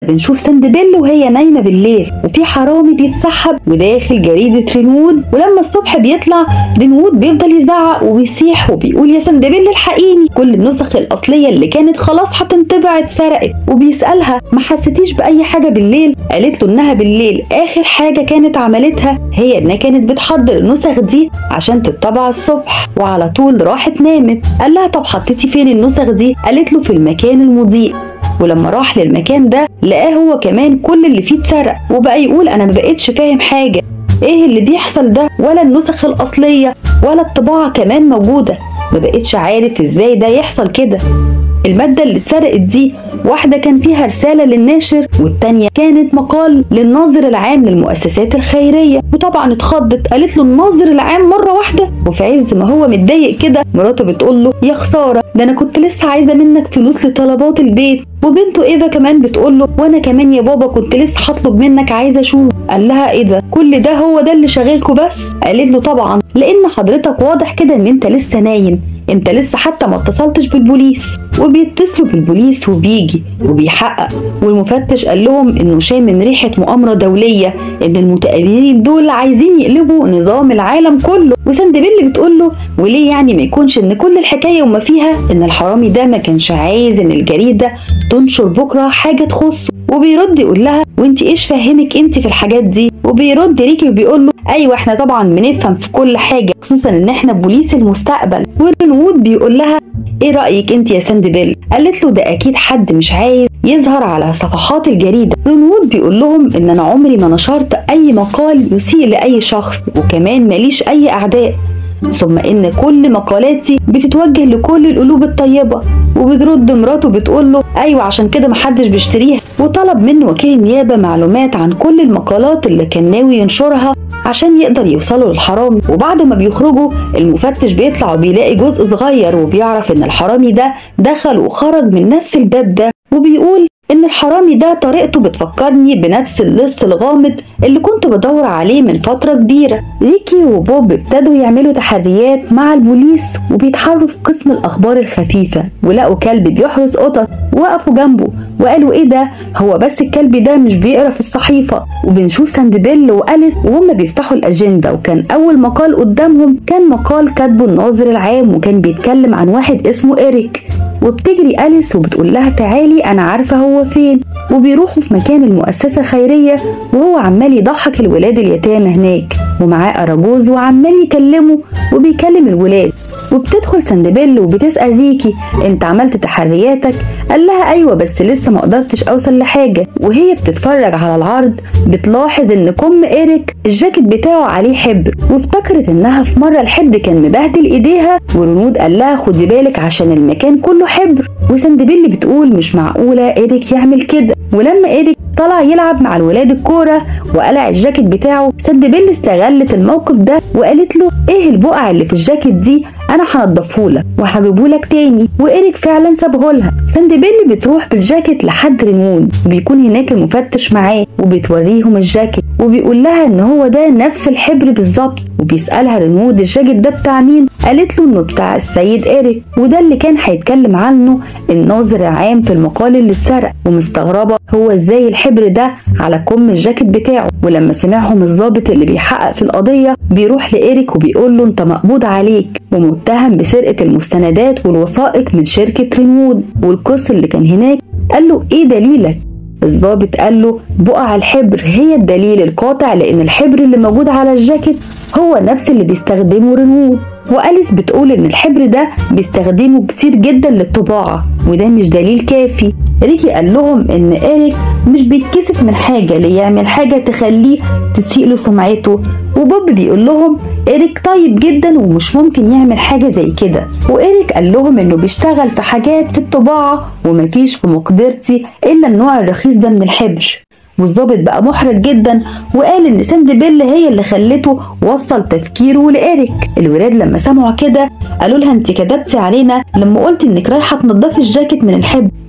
بنشوف سندبيل وهي نايمة بالليل وفي حرامي بيتسحب وداخل جريدة رينوود ولما الصبح بيطلع رينوود بيفضل يزعق وبيصيح وبيقول يا سندبيل الحقيني كل النسخ الأصلية اللي كانت خلاص هتنطبع اتسرقت وبيسألها ما حسيتيش بأي حاجة بالليل قالت له إنها بالليل آخر حاجة كانت عملتها هي إنها كانت بتحضر النسخ دي عشان تتطبع الصبح وعلى طول راحت نامت قال لها طب حطيتي فين النسخ دي قالت له في المكان المضيء ولما راح للمكان ده لقاه هو كمان كل اللي فيه اتسرق وبقى يقول انا ما بقتش فاهم حاجه ايه اللي بيحصل ده ولا النسخ الاصليه ولا الطباعه كمان موجوده ما بقتش عارف ازاي ده يحصل كده المادة اللي اتسرقت دي واحدة كان فيها رسالة للناشر والتانية كانت مقال للناظر العام للمؤسسات الخيرية وطبعا اتخضت قالت له الناظر العام مرة واحدة وفي عز ما هو متضايق كده مراته بتقول له يا خسارة ده انا كنت لسه عايزة منك فلوس لطلبات البيت وبنته ايفا كمان بتقول له وانا كمان يا بابا كنت لسه هطلب منك عايزه اشوف قال لها ايه ده كل ده هو ده اللي شاغلكوا بس قالت له طبعا لان حضرتك واضح كده ان انت لسه نايم انت لسه حتى ما اتصلتش بالبوليس وبيتصلوا بالبوليس وبيجي وبيحقق والمفتش قال لهم انه شامم ريحه مؤامره دوليه ان المتآمرين دول عايزين يقلبوا نظام العالم كله وسندبيل بتقول له وليه يعني ما يكونش ان كل الحكايه وما فيها ان الحرامي ده ما كانش عايز ان الجريده تنشر بكره حاجه تخصه وبيرد يقول لها وانت ايش فهمك انت في الحاجات دي وبيرد ريكي وبيقول له ايوه احنا طبعا بنفهم في كل حاجه خصوصا ان احنا بوليس المستقبل ورنوود بيقول لها ايه رايك انت يا ساندبيل قالت له ده اكيد حد مش عايز يظهر على صفحات الجريده رنوود بيقول لهم ان انا عمري ما نشرت اي مقال يسيء لاي شخص وكمان ماليش اي اعداء ثم ان كل مقالاتي بتتوجه لكل القلوب الطيبه وبترد مراته بتقول له ايوه عشان كده محدش بيشتريها وطلب من وكيل النيابه معلومات عن كل المقالات اللي كان ناوي ينشرها عشان يقدر يوصلوا للحرامي وبعد ما بيخرجوا المفتش بيطلع وبيلاقي جزء صغير وبيعرف ان الحرامي ده دخل وخرج من نفس الباب ده وبيقول ان الحرامي ده طريقته بتفكرني بنفس اللص الغامض اللي كنت بدور عليه من فترة كبيرة ريكي وبوب ابتدوا يعملوا تحريات مع البوليس وبيتحروا في قسم الاخبار الخفيفة ولقوا كلب بيحرس قطط وقفوا جنبه وقالوا ايه ده هو بس الكلب ده مش بيقرا في الصحيفة وبنشوف ساندبيل وأليس وهم بيفتحوا الأجندة وكان أول مقال قدامهم كان مقال كاتبه الناظر العام وكان بيتكلم عن واحد اسمه إيريك وبتجري أليس وبتقول لها تعالي أنا عارفة هو فين وبيروحوا في مكان المؤسسة خيرية وهو عمال يضحك الولاد اليتامى هناك ومعاه أراجوز وعمال يكلمه وبيكلم الولاد وبتدخل سندبيل وبتسأل ريكي انت عملت تحرياتك قال لها ايوه بس لسه ما قدرتش اوصل لحاجة وهي بتتفرج على العرض بتلاحظ ان كم ايريك الجاكيت بتاعه عليه حبر وافتكرت انها في مرة الحبر كان مبهدل ايديها ورنود قال لها خدي بالك عشان المكان كله حبر وسندبيل بتقول مش معقولة ايريك يعمل كده ولما ايريك طلع يلعب مع الولاد الكورة وقلع الجاكيت بتاعه سندبيل استغلت الموقف ده وقالت له ايه البقع اللي في الجاكيت دي انا هنضفهولك وهجيبهولك تاني وايريك فعلا سابهولها سندبيل بتروح بالجاكيت لحد ريمون بيكون هناك المفتش معاه وبتوريهم الجاكيت وبيقول لها ان هو ده نفس الحبر بالظبط وبيسالها ريمود الجاكيت ده بتاع مين قالت له انه بتاع السيد ايريك وده اللي كان هيتكلم عنه الناظر العام في المقال اللي اتسرق ومستغربه هو ازاي الحبر ده على كم الجاكيت بتاعه ولما سمعهم الضابط اللي بيحقق في القضيه بيروح لايريك وبيقول له انت مقبوض عليك ومتهم بسرقه المستندات والوثائق من شركه ريمود والقس اللي كان هناك قال له ايه دليلك الضابط قال له بقع الحبر هي الدليل القاطع لان الحبر اللي موجود على الجاكيت هو نفس اللي بيستخدمه رينوود وأليس بتقول إن الحبر ده بيستخدمه كتير جدا للطباعة وده مش دليل كافي ريكي قال لهم إن إيريك مش بيتكسف من حاجة ليعمل حاجة تخليه تسيء له سمعته وبوب بيقول لهم إيريك طيب جدا ومش ممكن يعمل حاجة زي كده وإيريك قال لهم إنه بيشتغل في حاجات في الطباعة ومفيش في مقدرتي إلا النوع الرخيص ده من الحبر والظابط بقى محرج جدا وقال ان سندبيل هي اللي خلته وصل تفكيره لإيريك الولاد لما سمعوا كده قالوا لها انت كدبتي علينا لما قلت انك رايحه تنضفي الجاكيت من الحب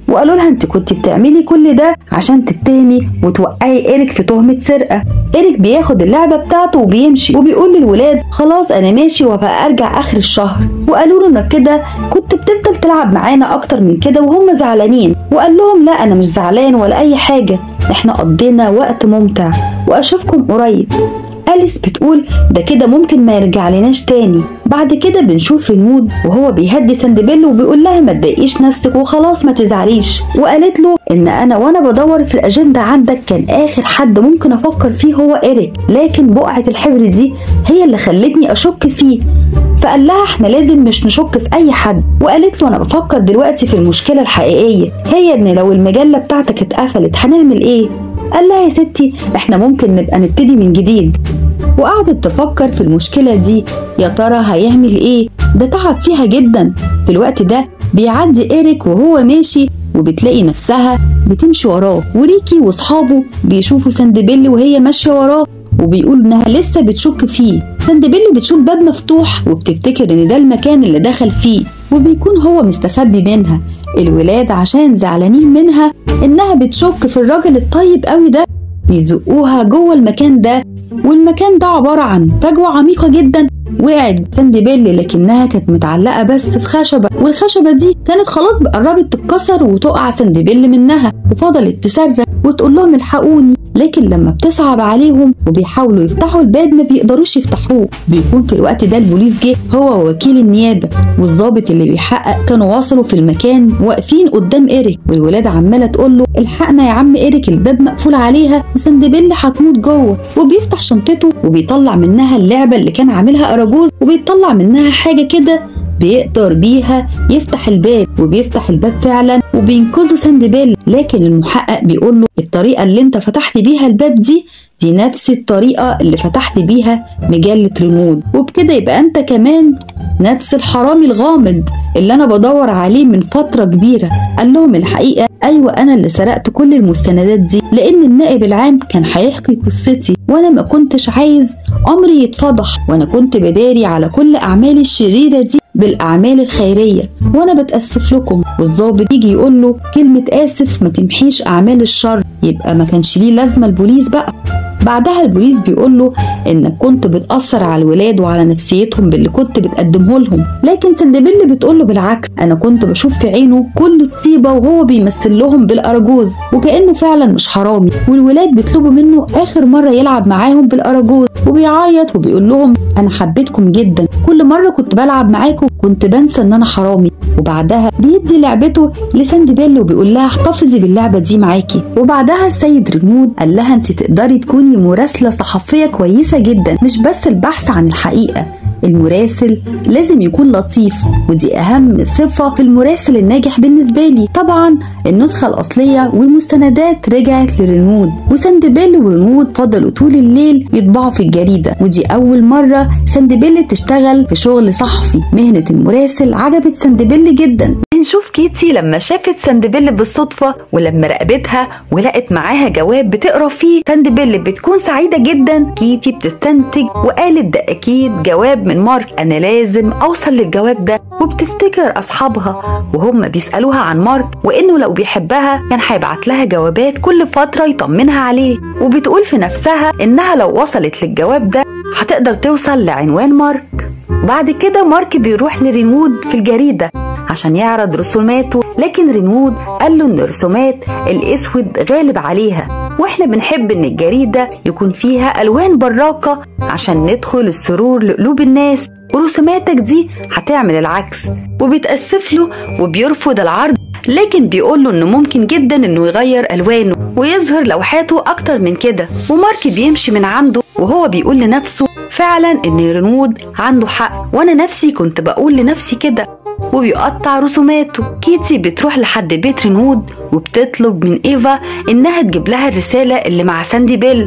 وقالوا لها انت كنت بتعملي كل ده عشان تتهمي وتوقعي ايريك في تهمه سرقه ايريك بياخد اللعبه بتاعته وبيمشي وبيقول للولاد خلاص انا ماشي وابقى ارجع اخر الشهر وقالوا له انك كده كنت بتفضل تلعب معانا اكتر من كده وهم زعلانين وقال لهم لا انا مش زعلان ولا اي حاجه احنا قضينا وقت ممتع واشوفكم قريب أليس بتقول ده كده ممكن ما يرجع لناش تاني بعد كده بنشوف ريمود وهو بيهدي سندبيل وبيقول لها ما تضايقيش نفسك وخلاص ما تزعليش وقالت له ان انا وانا بدور في الاجنده عندك كان اخر حد ممكن افكر فيه هو ايريك لكن بقعه الحبر دي هي اللي خلتني اشك فيه فقال لها احنا لازم مش نشك في اي حد وقالت له انا بفكر دلوقتي في المشكله الحقيقيه هي ان لو المجله بتاعتك اتقفلت هنعمل ايه قال لها يا ستي احنا ممكن نبقى نبتدي من جديد وقعدت تفكر في المشكلة دي يا ترى هيعمل ايه ده تعب فيها جدا في الوقت ده بيعدي إيريك وهو ماشي وبتلاقي نفسها بتمشي وراه وريكي واصحابه بيشوفوا سندبيل وهي ماشية وراه وبيقول انها لسه بتشك فيه سندبيل بتشوف باب مفتوح وبتفتكر ان ده المكان اللي دخل فيه وبيكون هو مستخبي منها الولاد عشان زعلانين منها انها بتشك في الراجل الطيب قوي ده بيزقوها جوه المكان ده والمكان ده عبارة عن فجوة عميقة جدا وقعت سندبيل لكنها كانت متعلقة بس في خشبة والخشبة دي كانت خلاص قربت تتكسر وتقع سندبيل منها وفضلت تصرخ وتقول لهم الحقوني لكن لما بتصعب عليهم وبيحاولوا يفتحوا الباب ما بيقدروش يفتحوه بيكون في الوقت ده البوليس جه هو ووكيل النيابة والضابط اللي بيحقق كانوا وصلوا في المكان واقفين قدام إيريك والولاد عمالة تقول له الحقنا يا عم إيريك الباب مقفول عليها وسندبيل هتموت جوه وبيفتح شنطته وبيطلع منها اللعبة اللي كان عاملها أراجوز وبيطلع منها حاجة كده بيقدر بيها يفتح الباب وبيفتح الباب فعلا وبينقذوا سندبيل لكن المحقق بيقول له الطريقة اللي انت فتحت بيها الباب دي دي نفس الطريقة اللي فتحت بيها مجلة ريمود وبكده يبقى انت كمان نفس الحرامي الغامض اللي انا بدور عليه من فترة كبيرة قال لهم الحقيقة ايوه انا اللي سرقت كل المستندات دي لان النائب العام كان هيحكي قصتي وانا ما كنتش عايز امري يتفضح وانا كنت بداري على كل اعمالي الشريرة دي بالأعمال الخيرية وأنا بتأسف لكم والظابط يجي يقول له كلمة آسف ما تمحيش أعمال الشر يبقى ما كانش ليه لازمة البوليس بقى بعدها البوليس بيقول له انك كنت بتأثر على الولاد وعلى نفسيتهم باللي كنت بتقدمه لهم لكن سندبيل بتقول له بالعكس انا كنت بشوف في عينه كل الطيبة وهو بيمثل لهم بالأراجوز وكأنه فعلا مش حرامي والولاد بيطلبوا منه آخر مرة يلعب معاهم بالأراجوز وبيعيط وبيقول لهم انا حبيتكم جدا كل مرة كنت بلعب معاكم كنت بنسى ان انا حرامي وبعدها بيدي لعبته لسندبيل وبيقول لها احتفظي باللعبة دي معاكي وبعدها السيد ريمود قال لها انت تقدري تكوني مراسلة صحفية كويسة جدا مش بس البحث عن الحقيقة المراسل لازم يكون لطيف ودي أهم صفة في المراسل الناجح بالنسبة لي طبعا النسخة الأصلية والمستندات رجعت لرينود وسندبيل ورينود فضلوا طول الليل يطبعوا في الجريدة ودي أول مرة سندبيل تشتغل في شغل صحفي مهنة المراسل عجبت سندبيل جدا بنشوف كيتي لما شافت سندبيل بالصدفة ولما راقبتها ولقت معاها جواب بتقرا فيه سندبيل بتكون سعيدة جدا كيتي بتستنتج وقالت ده أكيد جواب من مارك أنا لازم أوصل للجواب ده وبتفتكر أصحابها وهم بيسألوها عن مارك وإنه لو بيحبها كان هيبعت لها جوابات كل فترة يطمنها عليه وبتقول في نفسها إنها لو وصلت للجواب ده هتقدر توصل لعنوان مارك بعد كده مارك بيروح لرينوود في الجريدة عشان يعرض رسوماته لكن رينوود قال له ان رسومات الاسود غالب عليها واحنا بنحب ان الجريدة يكون فيها الوان براقة عشان ندخل السرور لقلوب الناس ورسوماتك دي هتعمل العكس وبيتأسف له وبيرفض العرض لكن بيقول له انه ممكن جدا انه يغير الوانه ويظهر لوحاته اكتر من كده ومارك بيمشي من عنده وهو بيقول لنفسه فعلا ان رينود عنده حق وانا نفسي كنت بقول لنفسي كده وبيقطع رسوماته كيتي بتروح لحد بيت رينود وبتطلب من ايفا انها تجيب لها الرساله اللي مع ساندي بيل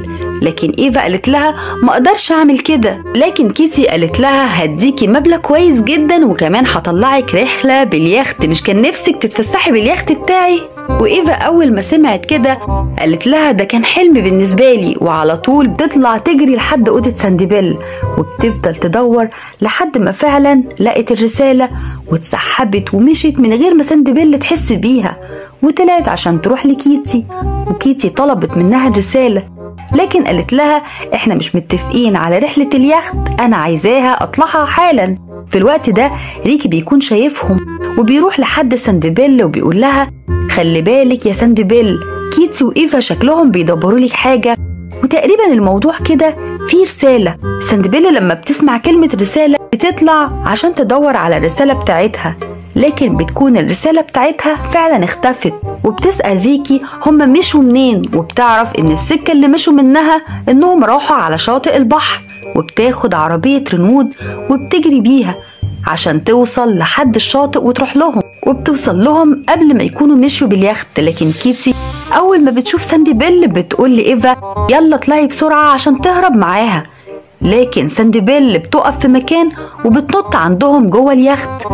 لكن ايفا قالت لها ما اقدرش اعمل كده لكن كيتي قالت لها هديكي مبلغ كويس جدا وكمان هطلعك رحله باليخت مش كان نفسك تتفسحي باليخت بتاعي وايفا اول ما سمعت كده قالت لها ده كان حلم بالنسبه لي وعلى طول بتطلع تجري لحد اوضه سانديبيل وبتفضل تدور لحد ما فعلا لقت الرساله واتسحبت ومشيت من غير ما سانديبيل تحس بيها وطلعت عشان تروح لكيتي وكيتي طلبت منها الرساله لكن قالت لها احنا مش متفقين على رحله اليخت انا عايزاها اطلعها حالا في الوقت ده ريكي بيكون شايفهم وبيروح لحد سانديبيل وبيقول لها خلي بالك يا سانديبيل كيتي وإيفا شكلهم بيدبروا لك حاجة وتقريبا الموضوع كده فيه رسالة سانديبيل لما بتسمع كلمة رسالة بتطلع عشان تدور على الرسالة بتاعتها لكن بتكون الرسالة بتاعتها فعلا اختفت وبتسأل ريكي هما مشوا منين وبتعرف ان السكة اللي مشوا منها انهم راحوا على شاطئ البحر وبتاخد عربية رنود وبتجري بيها عشان توصل لحد الشاطئ وتروح لهم وبتوصل لهم قبل ما يكونوا مشوا باليخت لكن كيتي أول ما بتشوف ساندي بيل بتقول لإيفا يلا اطلعي بسرعة عشان تهرب معاها لكن ساندي بيل بتقف في مكان وبتنط عندهم جوه اليخت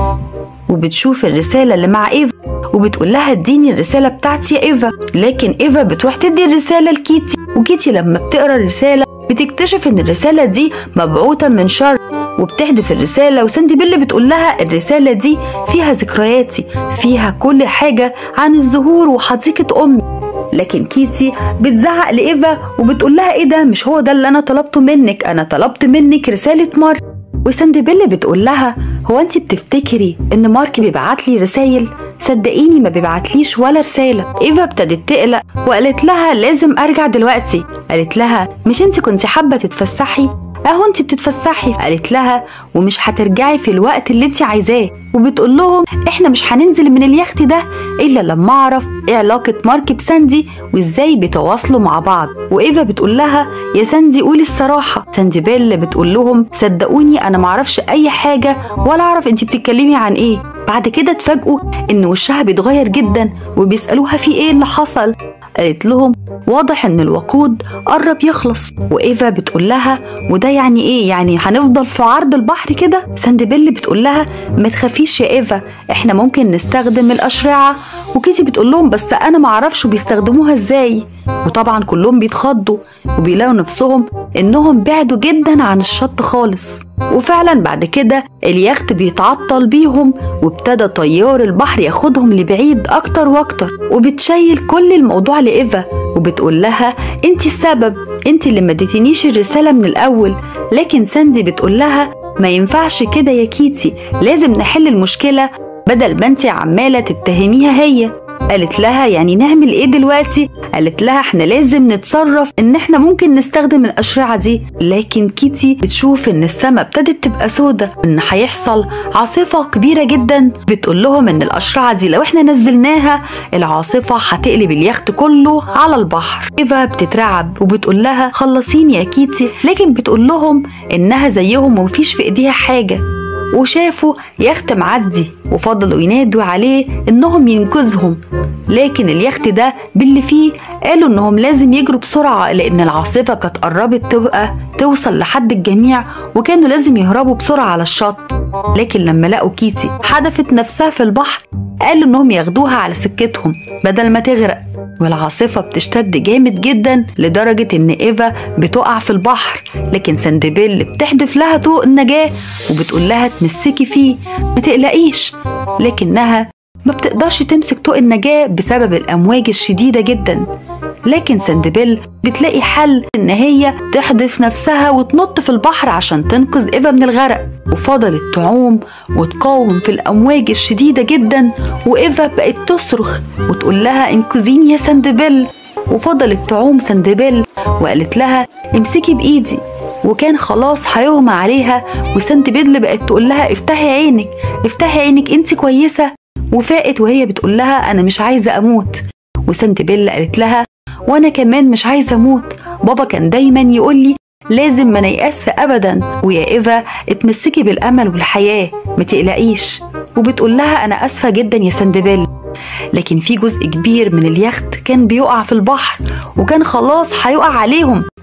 وبتشوف الرسالة اللي مع إيفا وبتقول لها اديني الرسالة بتاعتي يا إيفا لكن إيفا بتروح تدي الرسالة لكيتي وكيتي لما بتقرا الرسالة بتكتشف إن الرسالة دي مبعوثة من شر وبتحذف الرسالة وساندي بيل بتقول لها الرسالة دي فيها ذكرياتي فيها كل حاجة عن الزهور وحديقة أمي لكن كيتي بتزعق لإيفا وبتقول لها إيه ده مش هو ده اللي أنا طلبته منك أنا طلبت منك رسالة مارك وساندي بيل بتقول لها هو أنت بتفتكري إن مارك بيبعت لي رسايل صدقيني ما بيبعتليش ولا رسالة إيفا ابتدت تقلق وقالت لها لازم أرجع دلوقتي قالت لها مش أنت كنت حابة تتفسحي اهو انت بتتفسحي قالت لها ومش هترجعي في الوقت اللي انت عايزاه وبتقول لهم احنا مش هننزل من اليخت ده الا لما اعرف ايه علاقه مارك بساندي وازاي بيتواصلوا مع بعض وايفا بتقول لها يا ساندي قولي الصراحه ساندي بيل بتقول لهم صدقوني انا معرفش اي حاجه ولا اعرف انت بتتكلمي عن ايه بعد كده اتفاجئوا ان وشها بيتغير جدا وبيسالوها في ايه اللي حصل قالت لهم واضح ان الوقود قرب يخلص وايفا بتقول لها وده يعني ايه يعني هنفضل في عرض البحر كده ساندبيل بتقول لها ما تخافيش يا ايفا احنا ممكن نستخدم الاشرعه وكيتي بتقول لهم بس انا معرفش بيستخدموها ازاي وطبعا كلهم بيتخضوا وبيلاقوا نفسهم انهم بعدوا جدا عن الشط خالص وفعلا بعد كده اليخت بيتعطل بيهم وابتدى طيار البحر ياخدهم لبعيد اكتر واكتر وبتشيل كل الموضوع لايفا وبتقول لها انت السبب انت اللي ما اديتنيش الرساله من الاول لكن ساندي بتقول لها ما ينفعش كده يا كيتي لازم نحل المشكله بدل ما انت عماله تتهميها هي قالت لها يعني نعمل ايه دلوقتي قالت لها احنا لازم نتصرف ان احنا ممكن نستخدم الاشرعه دي لكن كيتي بتشوف ان السماء ابتدت تبقى سودة ان هيحصل عاصفه كبيره جدا بتقول لهم ان الاشرعه دي لو احنا نزلناها العاصفه هتقلب اليخت كله على البحر ايفا بتترعب وبتقول لها خلصيني يا كيتي لكن بتقول لهم انها زيهم ومفيش في ايديها حاجه وشافوا يخت معدي وفضلوا ينادوا عليه انهم ينقذهم لكن اليخت ده باللي فيه قالوا انهم لازم يجروا بسرعة لان العاصفة كانت قربت تبقى توصل لحد الجميع وكانوا لازم يهربوا بسرعة على الشط لكن لما لقوا كيتي حدفت نفسها في البحر قالوا انهم ياخدوها على سكتهم بدل ما تغرق والعاصفة بتشتد جامد جدا لدرجة ان ايفا بتقع في البحر لكن سندبيل بتحدف لها طوق النجاة وبتقول لها تمسكي فيه ما تقلقيش لكنها ما بتقدرش تمسك طوق النجاة بسبب الأمواج الشديدة جدا لكن سندبيل بتلاقي حل إن هي تحدف نفسها وتنط في البحر عشان تنقذ إيفا من الغرق وفضلت تعوم وتقاوم في الأمواج الشديدة جدا وإيفا بقت تصرخ وتقول لها انقذيني يا سندبيل وفضلت تعوم سندبيل وقالت لها امسكي بإيدي وكان خلاص هيغمى عليها وسندبيل بقت تقول لها افتحي عينك افتحي عينك انت كويسة وفاقت وهي بتقول لها انا مش عايزة اموت وسندبيل قالت لها وانا كمان مش عايزة اموت بابا كان دايما يقول لي لازم ما نيأس ابدا ويا ايفا اتمسكي بالامل والحياة ما تقلقيش وبتقول لها انا اسفة جدا يا سندبيل لكن في جزء كبير من اليخت كان بيقع في البحر وكان خلاص هيقع عليهم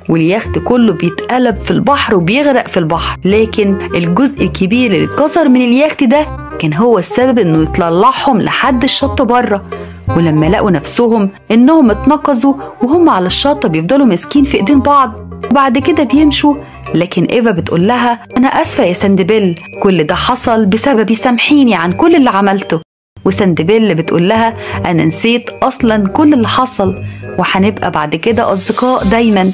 واليخت كله بيتقلب في البحر وبيغرق في البحر لكن الجزء الكبير اللي اتكسر من اليخت ده كان هو السبب انه يطلعهم لحد الشط بره ولما لقوا نفسهم انهم اتنقذوا وهم على الشط بيفضلوا ماسكين في ايدين بعض وبعد كده بيمشوا لكن ايفا بتقول لها انا اسفه يا سندبيل كل ده حصل بسببي سامحيني عن كل اللي عملته وسندبيل بتقول لها انا نسيت اصلا كل اللي حصل وهنبقى بعد كده اصدقاء دايما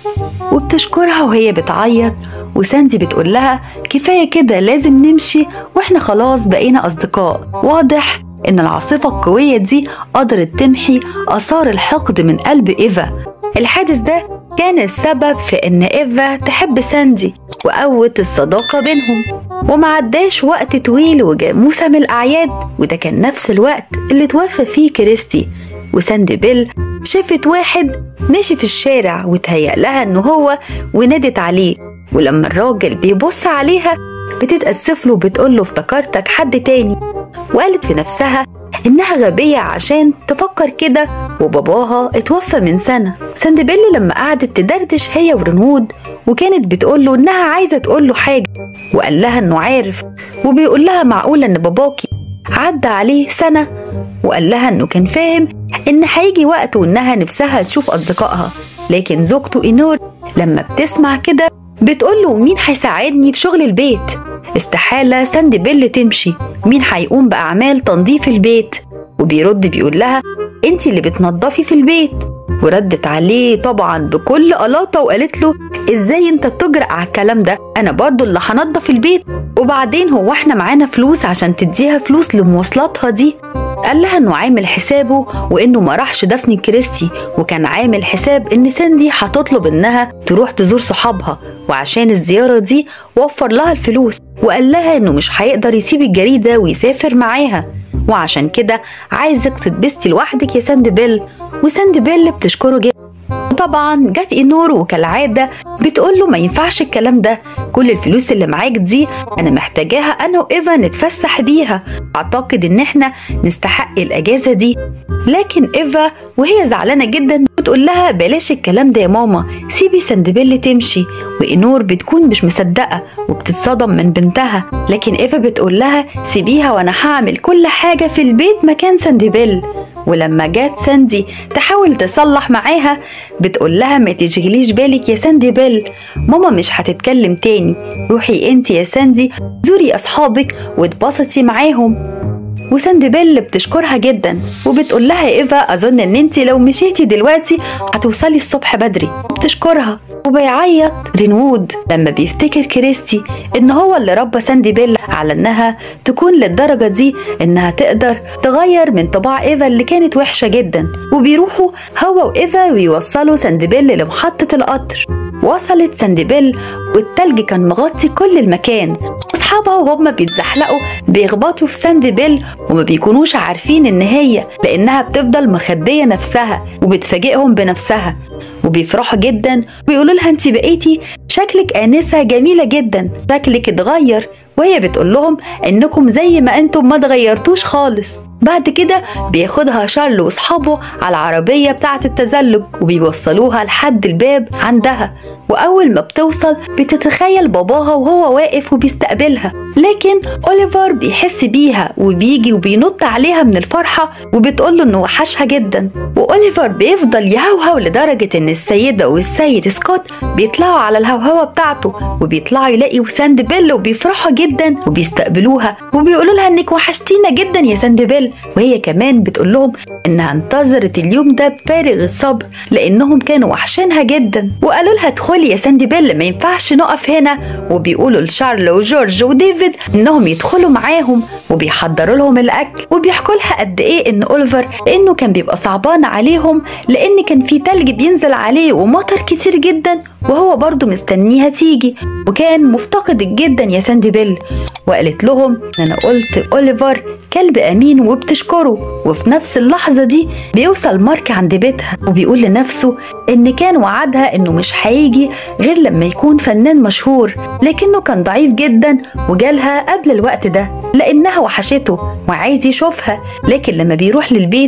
وبتشكرها وهي بتعيط وساندي بتقول لها كفايه كده لازم نمشي واحنا خلاص بقينا اصدقاء واضح ان العاصفه القويه دي قدرت تمحي اثار الحقد من قلب ايفا الحادث ده كان السبب في ان ايفا تحب ساندي وقوت الصداقة بينهم وما عداش وقت طويل وجاء موسم الأعياد وده كان نفس الوقت اللي توفى فيه كريستي وساندي بيل شافت واحد ماشي في الشارع وتهيأ لها انه هو ونادت عليه ولما الراجل بيبص عليها بتتأسف له وبتقول له افتكرتك حد تاني وقالت في نفسها إنها غبية عشان تفكر كده وباباها اتوفى من سنة سندبيل لما قعدت تدردش هي ورنود وكانت بتقول له إنها عايزة تقول له حاجة وقال لها إنه عارف وبيقول لها معقولة إن باباكي عدى عليه سنة وقال لها إنه كان فاهم إن هيجي وقت وإنها نفسها تشوف أصدقائها لكن زوجته إينور لما بتسمع كده بتقول له مين هيساعدني في شغل البيت استحالة ساندي بيل تمشي مين هيقوم بأعمال تنظيف البيت وبيرد بيقول لها انت اللي بتنظفي في البيت وردت عليه طبعا بكل قلاطة وقالت له ازاي انت تجرأ على الكلام ده انا برضو اللي هنضف البيت وبعدين هو احنا معانا فلوس عشان تديها فلوس لمواصلاتها دي قال لها انه عامل حسابه وانه ما راحش دفن كريستي وكان عامل حساب ان ساندي هتطلب انها تروح تزور صحابها وعشان الزيارة دي وفر لها الفلوس وقال لها انه مش هيقدر يسيب الجريدة ويسافر معاها وعشان كده عايزك تتبسطي لوحدك يا ساند بيل وساند بيل بتشكره جدا وطبعا جت اينور وكالعاده بتقول له ما ينفعش الكلام ده كل الفلوس اللي معاك دي انا محتاجاها انا وايفا نتفسح بيها اعتقد ان احنا نستحق الاجازه دي لكن ايفا وهي زعلانه جدا بتقول لها بلاش الكلام ده يا ماما سيبي سندبيل تمشي واينور بتكون مش مصدقه وبتتصدم من بنتها لكن ايفا بتقول لها سيبيها وانا هعمل كل حاجه في البيت مكان سندبيل ولما جت ساندي تحاول تصلح معاها بتقول لها ما تشغليش بالك يا ساندي بيل ماما مش هتتكلم تاني روحي انت يا ساندي زوري اصحابك واتبسطي معاهم وساندي بيل بتشكرها جدا وبتقول لها يا ايفا اظن ان انت لو مشيتي دلوقتي هتوصلي الصبح بدري بتشكرها وبيعيط رينوود لما بيفتكر كريستي ان هو اللي ربى ساندي بيل على انها تكون للدرجة دي انها تقدر تغير من طباع ايفا اللي كانت وحشة جدا وبيروحوا هو وايفا ويوصلوا ساندي بيل لمحطة القطر وصلت ساندبيل والتلج كان مغطي كل المكان واصحابها وهم بيتزحلقوا بيخبطوا في ساندبيل وما بيكونوش عارفين ان هي لانها بتفضل مخبيه نفسها وبتفاجئهم بنفسها وبيفرحوا جدا ويقولوا لها انت بقيتي شكلك انسه جميله جدا شكلك اتغير وهي بتقول لهم انكم زي ما انتم ما اتغيرتوش خالص بعد كده بياخدها شارل واصحابه على العربيه بتاعه التزلج وبيوصلوها لحد الباب عندها واول ما بتوصل بتتخيل باباها وهو واقف وبيستقبلها لكن اوليفر بيحس بيها وبيجي وبينط عليها من الفرحه وبتقول له انه وحشها جدا واوليفر بيفضل يهوهو لدرجه ان السيده والسيد سكوت بيطلعوا على الهوهوه بتاعته وبيطلعوا يلاقوا ساند بيل وبيفرحوا جدا وبيستقبلوها وبيقولوا لها انك وحشتينا جدا يا ساند بيل وهي كمان بتقول لهم انها انتظرت اليوم ده بفارغ الصبر لانهم كانوا وحشينها جدا وقالوا لها ادخلي يا ساندي بيل ما ينفعش نقف هنا وبيقولوا لشارل وجورج وديفيد انهم يدخلوا معاهم وبيحضروا لهم الاكل وبيحكوا لها قد ايه ان اوليفر انه كان بيبقى صعبان عليهم لان كان في تلج بينزل عليه ومطر كتير جدا وهو برضه مستنيها تيجي وكان مفتقد جدا يا ساندي بيل وقالت لهم ان انا قلت اوليفر كلب امين وبتشكره وفي نفس اللحظه دي بيوصل مارك عند بيتها وبيقول لنفسه ان كان وعدها انه مش هيجي غير لما يكون فنان مشهور لكنه كان ضعيف جدا وجالها قبل الوقت ده لانها وحشته وعايز يشوفها لكن لما بيروح للبيت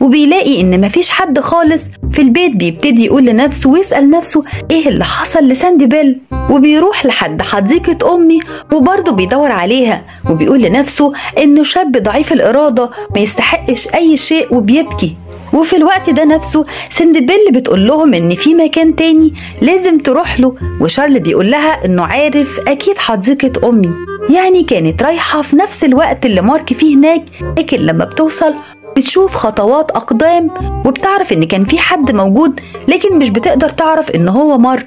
وبيلاقي ان مفيش حد خالص في البيت بيبتدي يقول لنفسه ويسأل نفسه ايه اللي حصل لساندي بيل وبيروح لحد حديقة أمي وبرضه بيدور عليها وبيقول لنفسه إنه شاب ضعيف الإرادة ما يستحقش أي شيء وبيبكي وفي الوقت ده نفسه سندبيل بتقول لهم ان في مكان تاني لازم تروح له وشارل بيقول لها انه عارف اكيد حديقة امي يعني كانت رايحة في نفس الوقت اللي مارك فيه هناك لكن لما بتوصل بتشوف خطوات أقدام وبتعرف إن كان في حد موجود لكن مش بتقدر تعرف إن هو مارك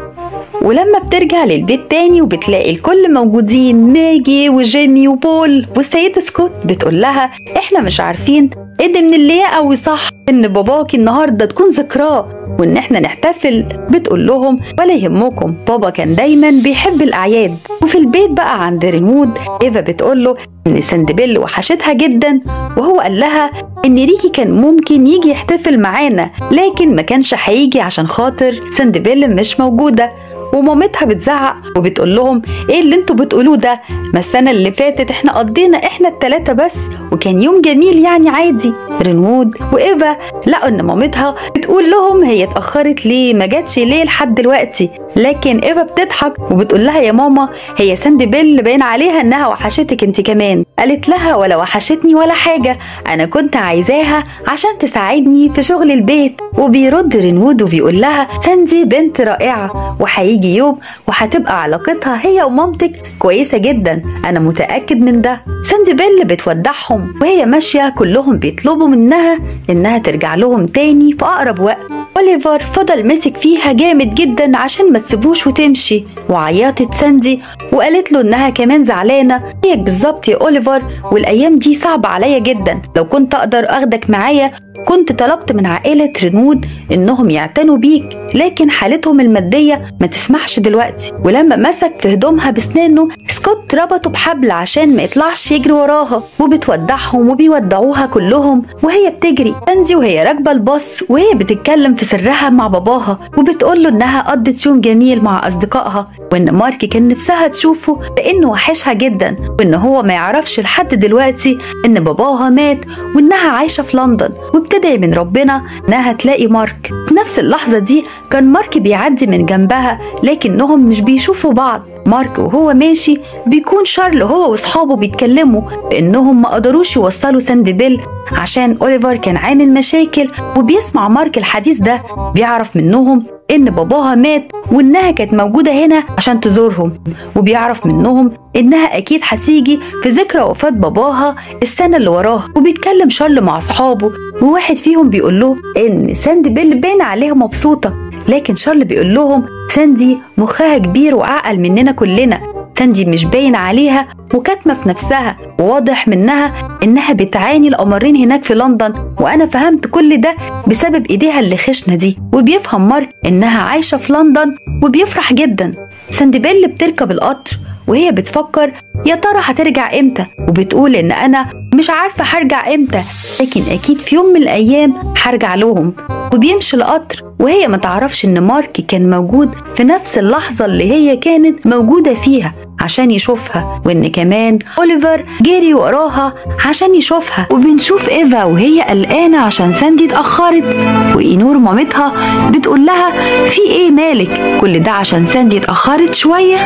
ولما بترجع للبيت تاني وبتلاقي الكل موجودين ماجي وجيمي وبول والسيدة سكوت بتقول لها احنا مش عارفين ايه ده من اللياقة وصح ان باباكي النهاردة تكون ذكراه وان احنا نحتفل بتقول لهم ولا يهمكم بابا كان دايما بيحب الاعياد وفي البيت بقى عند ريمود ايفا بتقول له ان سندبيل وحشتها جدا وهو قال لها ان ريكي كان ممكن يجي يحتفل معانا لكن ما كانش هيجي عشان خاطر سندبيل مش موجوده ومامتها بتزعق وبتقول لهم ايه اللي انتوا بتقولوه ده ما السنه اللي فاتت احنا قضينا احنا التلاته بس وكان يوم جميل يعني عادي رينوود وايفا لقوا ان مامتها بتقول لهم هي اتاخرت ليه ما جاتش ليه لحد دلوقتي لكن ايفا بتضحك وبتقول لها يا ماما هي ساندي بيل باين عليها انها وحشتك انت كمان قالت لها ولا وحشتني ولا حاجه انا كنت عايزاها عشان تساعدني في شغل البيت وبيرد رينوود وبيقول لها ساندي بنت رائعه وهيجي يوم وهتبقى علاقتها هي ومامتك كويسه جدا انا متاكد من ده ساندي بيل بتودعهم وهي ماشيه كلهم بيطلبوا منها انها ترجع لهم تاني في اقرب وقت اوليفر فضل مسك فيها جامد جدا عشان ما تسيبوش وتمشي وعيطت ساندي وقالت له انها كمان زعلانه زيك بالظبط يا اوليفر والايام دي صعبه عليا جدا لو كنت اقدر اخدك معايا كنت طلبت من عائلة رينود إنهم يعتنوا بيك لكن حالتهم المادية ما تسمحش دلوقتي ولما مسك في هدومها بسنانه سكوت ربطه بحبل عشان ما يطلعش يجري وراها وبتودعهم وبيودعوها كلهم وهي بتجري ساندي وهي راكبة الباص وهي بتتكلم في سرها مع باباها وبتقول له إنها قضت يوم جميل مع أصدقائها وإن مارك كان نفسها تشوفه لأنه وحشها جدا وإن هو ما يعرفش لحد دلوقتي إن باباها مات وإنها عايشة في لندن وابتدى من ربنا إنها تلاقي مارك في نفس اللحظة دي كان مارك بيعدي من جنبها لكنهم مش بيشوفوا بعض مارك وهو ماشي بيكون شارل هو واصحابه بيتكلموا بانهم ما قدروش يوصلوا ساند بيل عشان اوليفر كان عامل مشاكل وبيسمع مارك الحديث ده بيعرف منهم ان باباها مات وانها كانت موجوده هنا عشان تزورهم وبيعرف منهم انها اكيد هتيجي في ذكرى وفاه باباها السنه اللي وراها وبيتكلم شارل مع اصحابه وواحد فيهم بيقول له ان ساند بيل باين عليها مبسوطه لكن شارل بيقول لهم ساندي مخها كبير وأعقل مننا كلنا ساندي مش باين عليها وكاتمة في نفسها وواضح منها إنها بتعاني الأمرين هناك في لندن وأنا فهمت كل ده بسبب إيديها اللي خشنة دي وبيفهم مارك إنها عايشة في لندن وبيفرح جدا سانديبيل بتركب القطر وهي بتفكر يا ترى هترجع امتى وبتقول ان انا مش عارفه هرجع امتى لكن اكيد في يوم من الايام هرجع لهم وبيمشي القطر وهي ما تعرفش ان مارك كان موجود في نفس اللحظه اللي هي كانت موجوده فيها عشان يشوفها وان كمان اوليفر جري وراها عشان يشوفها وبنشوف ايفا وهي قلقانه عشان ساندي اتاخرت واينور مامتها بتقول لها في ايه مالك كل ده عشان ساندي اتاخرت شويه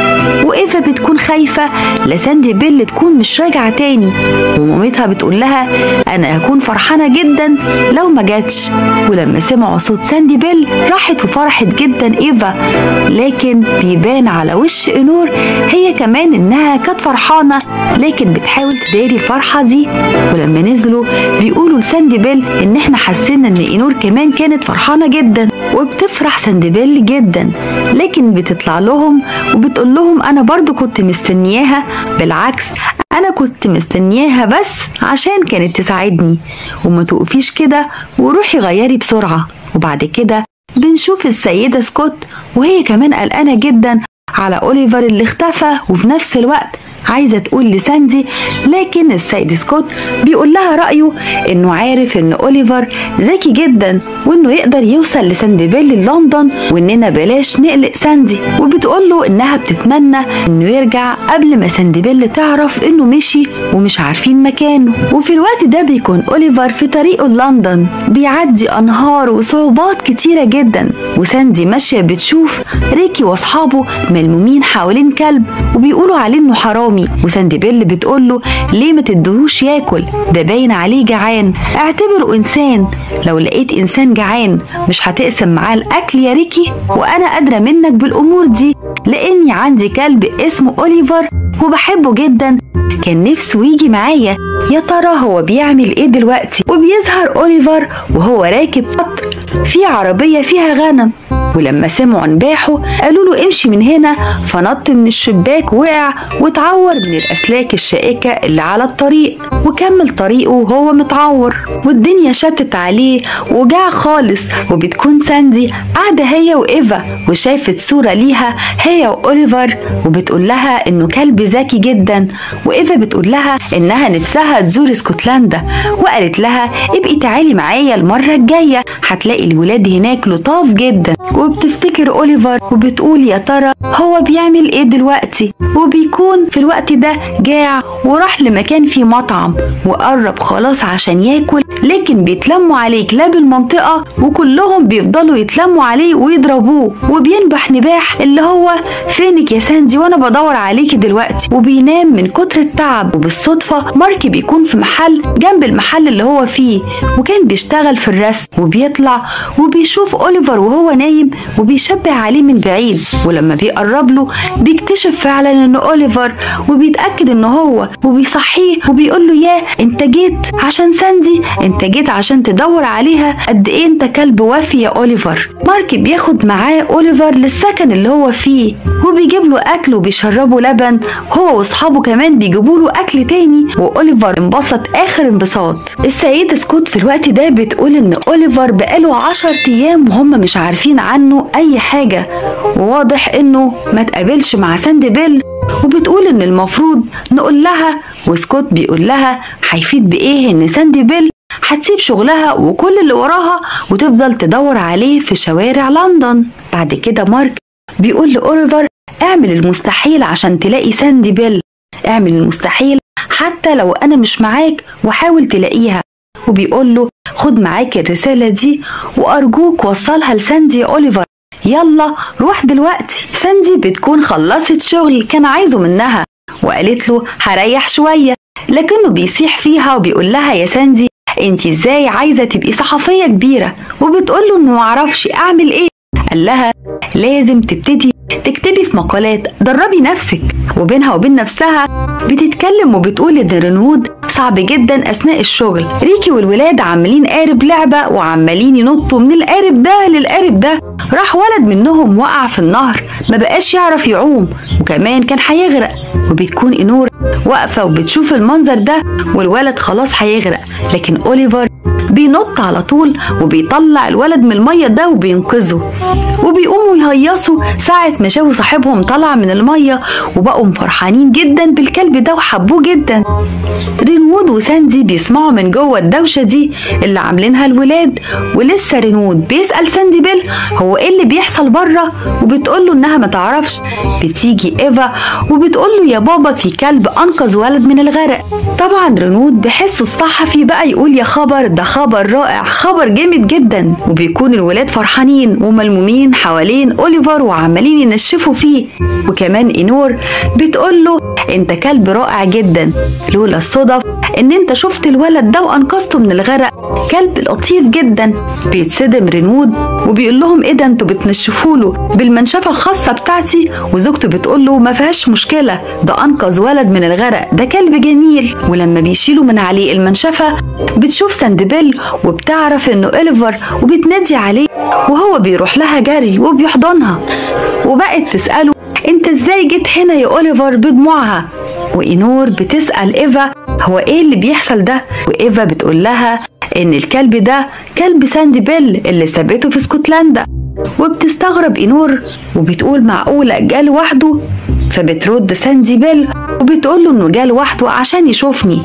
وايفا بتكون خايفه لساندي بيل تكون مش راجعه تاني ومامتها بتقول لها انا هكون فرحانه جدا لو ما جاتش ولما سمعوا صوت ساندي بيل راحت وفرحت جدا ايفا لكن بيبان على وش اينور هي كمان انها كانت فرحانه لكن بتحاول تداري الفرحه دي ولما نزلوا بيقولوا لساندي بيل ان احنا حسينا ان اينور كمان كانت فرحانه جدا وبتفرح ساندي بيل جدا لكن بتطلع لهم وبتقول لهم انا برضو كنت مستنياها بالعكس انا كنت مستنياها بس عشان كانت تساعدني وما توقفيش كده وروحي غيري بسرعه وبعد كده بنشوف السيدة سكوت وهي كمان قلقانة جدا على أوليفر اللي اختفى وفي نفس الوقت عايزة تقول لساندي لكن السيد سكوت بيقول لها رأيه انه عارف ان اوليفر ذكي جدا وانه يقدر يوصل لساندبيل لندن واننا بلاش نقلق ساندي وبتقول له انها بتتمنى انه يرجع قبل ما ساندبيل تعرف انه مشي ومش عارفين مكانه وفي الوقت ده بيكون اوليفر في طريقه لندن بيعدي انهار وصعوبات كتيرة جدا وساندي ماشية بتشوف ريكي واصحابه ملمومين حوالين كلب وبيقولوا عليه انه حرامي وساندبيل بتقول له ليه ما تدهوش ياكل ده باين عليه جعان اعتبره انسان لو لقيت انسان جعان مش هتقسم معاه الاكل يا ريكي وانا قادره منك بالامور دي لاني عندي كلب اسمه اوليفر وبحبه جدا كان نفسه يجي معايا يا ترى هو بيعمل ايه دلوقتي وبيظهر اوليفر وهو راكب قطر في عربيه فيها غنم ولما سمعوا نباحه قالوا له امشي من هنا فنط من الشباك وقع واتعور من الاسلاك الشائكه اللي على الطريق وكمل طريقه وهو متعور والدنيا شتت عليه وجاع خالص وبتكون ساندي قاعده هي وايفا وشافت صوره ليها هي واوليفر وبتقول لها انه كلب ذكي جدا وايفا بتقول لها انها نفسها تزور اسكتلندا وقالت لها ابقي تعالي معايا المره الجايه هتلاقي الولاد هناك لطاف جدا وبتفتكر اوليفر وبتقول يا ترى هو بيعمل ايه دلوقتي وبيكون في الوقت ده جاع وراح لمكان فيه مطعم وقرب خلاص عشان ياكل لكن بيتلموا عليه كلاب المنطقة وكلهم بيفضلوا يتلموا عليه ويضربوه وبينبح نباح اللي هو فينك يا ساندي وانا بدور عليكي دلوقتي وبينام من كتر التعب وبالصدفة مارك بيكون في محل جنب المحل اللي هو فيه وكان بيشتغل في الرسم وبيطلع وبيشوف اوليفر وهو نايم وبيشبه عليه من بعيد ولما بيقرب له بيكتشف فعلا انه اوليفر وبيتاكد انه هو وبيصحيه وبيقول له ياه انت جيت عشان ساندي انت جيت عشان تدور عليها قد ايه انت كلب وافي يا اوليفر مارك بياخد معاه اوليفر للسكن اللي هو فيه وبيجيب له اكل وبيشربه لبن هو واصحابه كمان بيجيبوا له اكل تاني واوليفر انبسط اخر انبساط السيدة سكوت في الوقت ده بتقول ان اوليفر بقاله عشر ايام وهم مش عارفين عنه اي حاجة وواضح انه ما تقابلش مع ساندي بيل وبتقول ان المفروض نقول لها وسكوت بيقول لها هيفيد بايه ان ساندي بيل هتسيب شغلها وكل اللي وراها وتفضل تدور عليه في شوارع لندن بعد كده مارك بيقول لأوليفر اعمل المستحيل عشان تلاقي ساندي بيل اعمل المستحيل حتى لو انا مش معاك وحاول تلاقيها وبيقول له خد معاك الرسالة دي وأرجوك وصلها لساندي يا أوليفر يلا روح دلوقتي ساندي بتكون خلصت شغل كان عايزه منها وقالت له هريح شوية لكنه بيصيح فيها وبيقول لها يا ساندي انت ازاي عايزة تبقي صحفية كبيرة وبتقول له انه معرفش اعمل ايه قال لها لازم تبتدي تكتبي في مقالات دربي نفسك وبينها وبين نفسها بتتكلم وبتقول ان رنود صعب جدا اثناء الشغل ريكي والولاد عمالين قارب لعبه وعمالين ينطوا من القارب ده للقارب ده راح ولد منهم وقع في النهر ما بقاش يعرف يعوم وكمان كان هيغرق وبتكون إنور واقفة وبتشوف المنظر ده والولد خلاص هيغرق لكن أوليفر بينط على طول وبيطلع الولد من المية ده وبينقذه وبيقوموا يهيصوا ساعة ما شافوا صاحبهم طلع من المية وبقوا فرحانين جدا بالكلب ده وحبوه جدا رينوود وساندي بيسمعوا من جوه الدوشة دي اللي عاملينها الولاد ولسه رينوود بيسأل ساندي بيل هو ايه اللي بيحصل بره وبتقول له انها ما تعرفش بتيجي ايفا وبتقول له يا بابا في كلب انقذ ولد من الغرق طبعا رينوود بحس الصحفي بقى يقول يا خبر ده خبر رائع خبر جامد جدا وبيكون الولاد فرحانين وملمومين حوالين اوليفر وعمالين ينشفوا فيه وكمان اينور بتقول له انت كلب رائع جدا لولا الصدف ان انت شفت الولد ده وانقذته من الغرق كلب لطيف جدا بيتصدم رينوود وبيقول لهم ايه ده انتوا بتنشفوا له بالمنشفه الخاصه بتاعتي وزوجته بتقول له ما فيهاش مشكله ده انقذ ولد من الغرق ده كلب جميل ولما بيشيلوا من عليه المنشفه بتشوف ساندبيل وبتعرف انه اوليفر وبتنادي عليه وهو بيروح لها جري وبيحضنها وبقت تساله انت ازاي جيت هنا يا اوليفر بدموعها واينور بتسال ايفا هو ايه اللي بيحصل ده وايفا بتقول لها ان الكلب ده كلب ساندي بيل اللي سابته في اسكتلندا وبتستغرب اينور وبتقول معقولة جه لوحده فبترد ساندي بيل وبتقول له انه جه لوحده عشان يشوفني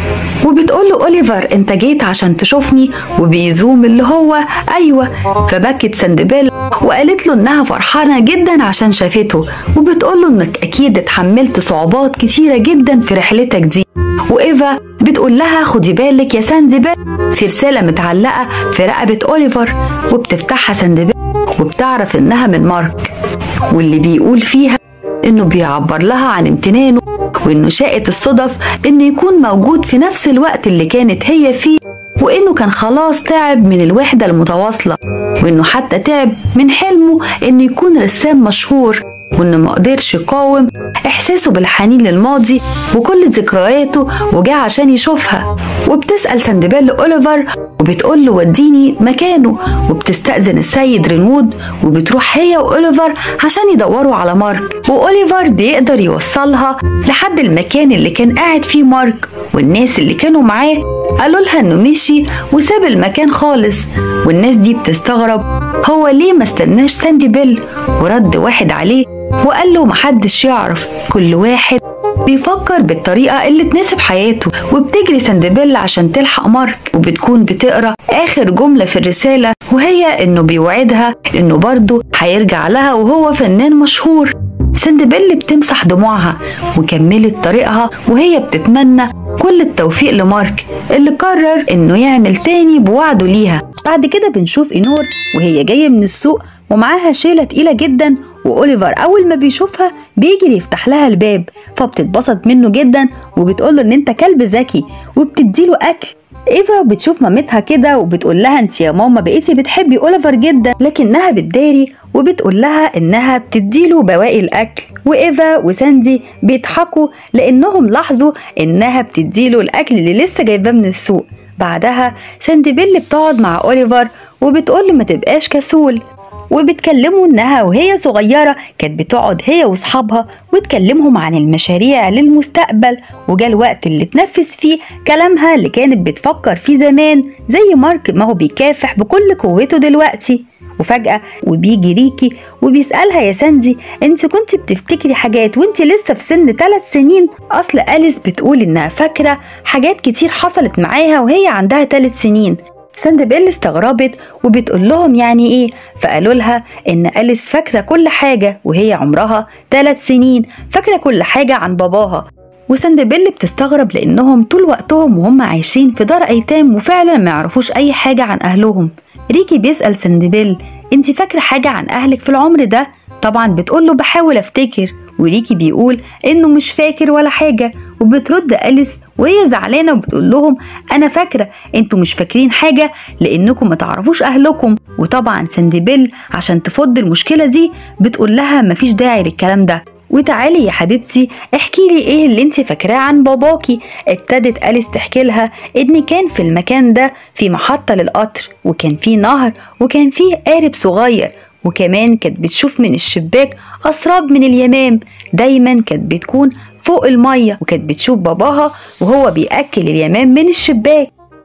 وبتقول له اوليفر انت جيت عشان تشوفني وبيزوم اللي هو ايوه فبكت سندبيل وقالت له انها فرحانه جدا عشان شافته وبتقول له انك اكيد اتحملت صعوبات كتيره جدا في رحلتك دي وايفا بتقول لها خدي بالك يا ساندبيل في رساله متعلقه في رقبه اوليفر وبتفتحها ساندبيل وبتعرف انها من مارك واللي بيقول فيها انه بيعبر لها عن امتنانه وانه شاءت الصدف انه يكون موجود في نفس الوقت اللي كانت هي فيه وانه كان خلاص تعب من الوحده المتواصله وانه حتى تعب من حلمه انه يكون رسام مشهور وانه ما قدرش يقاوم احساسه بالحنين للماضي وكل ذكرياته وجاء عشان يشوفها وبتسال سندبيل اوليفر وبتقول له وديني مكانه وبتستأذن السيد رينوود وبتروح هي واوليفر عشان يدوروا على مارك واوليفر بيقدر يوصلها لحد المكان اللي كان قاعد فيه مارك والناس اللي كانوا معاه قالوا لها انه مشي وساب المكان خالص والناس دي بتستغرب هو ليه ما استناش ساندي بيل ورد واحد عليه وقال له محدش يعرف كل واحد بيفكر بالطريقة اللي تناسب حياته وبتجري سندبيل عشان تلحق مارك وبتكون بتقرا آخر جملة في الرسالة وهي إنه بيوعدها إنه برضه هيرجع لها وهو فنان مشهور سندبيل بتمسح دموعها وكملت طريقها وهي بتتمنى كل التوفيق لمارك اللي قرر إنه يعمل تاني بوعده ليها بعد كده بنشوف إينور وهي جاية من السوق ومعاها شيلة تقيلة جدا وأوليفر أول ما بيشوفها بيجري يفتح لها الباب فبتتبسط منه جدا وبتقوله إن أنت كلب ذكي وبتديله أكل ايفا بتشوف مامتها كده وبتقول لها انت يا ماما بقيتي بتحبي اوليفر جدا لكنها بتداري وبتقول لها انها بتديله بواقي الاكل وايفا وساندي بيضحكوا لانهم لاحظوا انها بتديله الاكل اللي لسه جايباه من السوق بعدها ساندي بيل بتقعد مع اوليفر وبتقول له ما تبقاش كسول وبتكلموا انها وهي صغيرة كانت بتقعد هي واصحابها وتكلمهم عن المشاريع للمستقبل وجا الوقت اللي تنفذ فيه كلامها اللي كانت بتفكر فيه زمان زي مارك ما هو بيكافح بكل قوته دلوقتي وفجأة وبيجي ريكي وبيسألها يا ساندي انت كنت بتفتكري حاجات وانت لسه في سن ثلاث سنين اصل أليس بتقول انها فاكرة حاجات كتير حصلت معاها وهي عندها ثلاث سنين سندبيل استغربت وبتقول لهم يعني ايه فقالوا لها ان أليس فاكرة كل حاجة وهي عمرها ثلاث سنين فاكرة كل حاجة عن باباها وسندبيل بتستغرب لانهم طول وقتهم وهم عايشين في دار ايتام وفعلا ما يعرفوش اي حاجة عن اهلهم ريكي بيسأل سندبيل انت فاكرة حاجة عن اهلك في العمر ده طبعا بتقول له بحاول افتكر وريكي بيقول انه مش فاكر ولا حاجة وبترد أليس وهي زعلانة وبتقول لهم انا فاكرة انتوا مش فاكرين حاجة لانكم ما تعرفوش اهلكم وطبعا سندبيل عشان تفض المشكلة دي بتقول لها مفيش داعي للكلام ده وتعالي يا حبيبتي احكي لي ايه اللي انت فاكراه عن باباكي ابتدت أليس تحكي لها ان كان في المكان ده في محطة للقطر وكان في نهر وكان فيه قارب صغير وكمان كانت بتشوف من الشباك أسراب من اليمام دايما كانت بتكون فوق المية وكانت بتشوف باباها وهو بيأكل اليمام من الشباك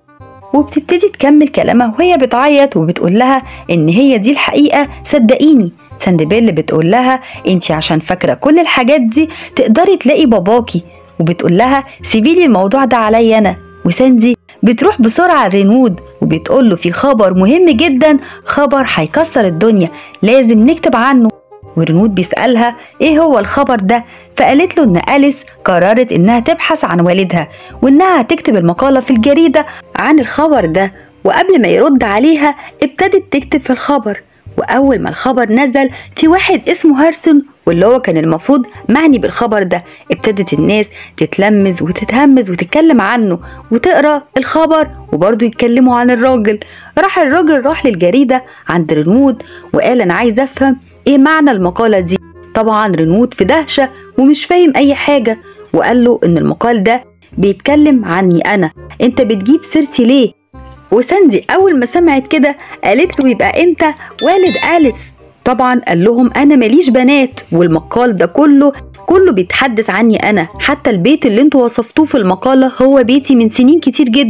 وبتبتدي تكمل كلامها وهي بتعيط وبتقول لها ان هي دي الحقيقة صدقيني سندبيل بتقول لها انت عشان فاكرة كل الحاجات دي تقدري تلاقي باباكي وبتقول لها سيبيلي الموضوع ده عليا انا وساندي بتروح بسرعة رينوود وبتقول له في خبر مهم جدا خبر هيكسر الدنيا لازم نكتب عنه ورينوود بيسألها ايه هو الخبر ده فقالت له ان أليس قررت انها تبحث عن والدها وانها هتكتب المقالة في الجريدة عن الخبر ده وقبل ما يرد عليها ابتدت تكتب في الخبر وأول ما الخبر نزل في واحد اسمه هارسون واللي هو كان المفروض معني بالخبر ده ابتدت الناس تتلمز وتتهمز وتتكلم عنه وتقرا الخبر وبرضه يتكلموا عن الراجل راح الراجل راح للجريدة عند رنود وقال أنا عايز أفهم إيه معنى المقالة دي طبعا رنود في دهشة ومش فاهم أي حاجة وقال له إن المقال ده بيتكلم عني أنا أنت بتجيب سيرتي ليه وساندي أول ما سمعت كده قالت له يبقى أنت والد أليس طبعا قال لهم أنا ماليش بنات والمقال ده كله كله بيتحدث عني أنا حتى البيت اللي انتوا وصفتوه في المقالة هو بيتي من سنين كتير جدا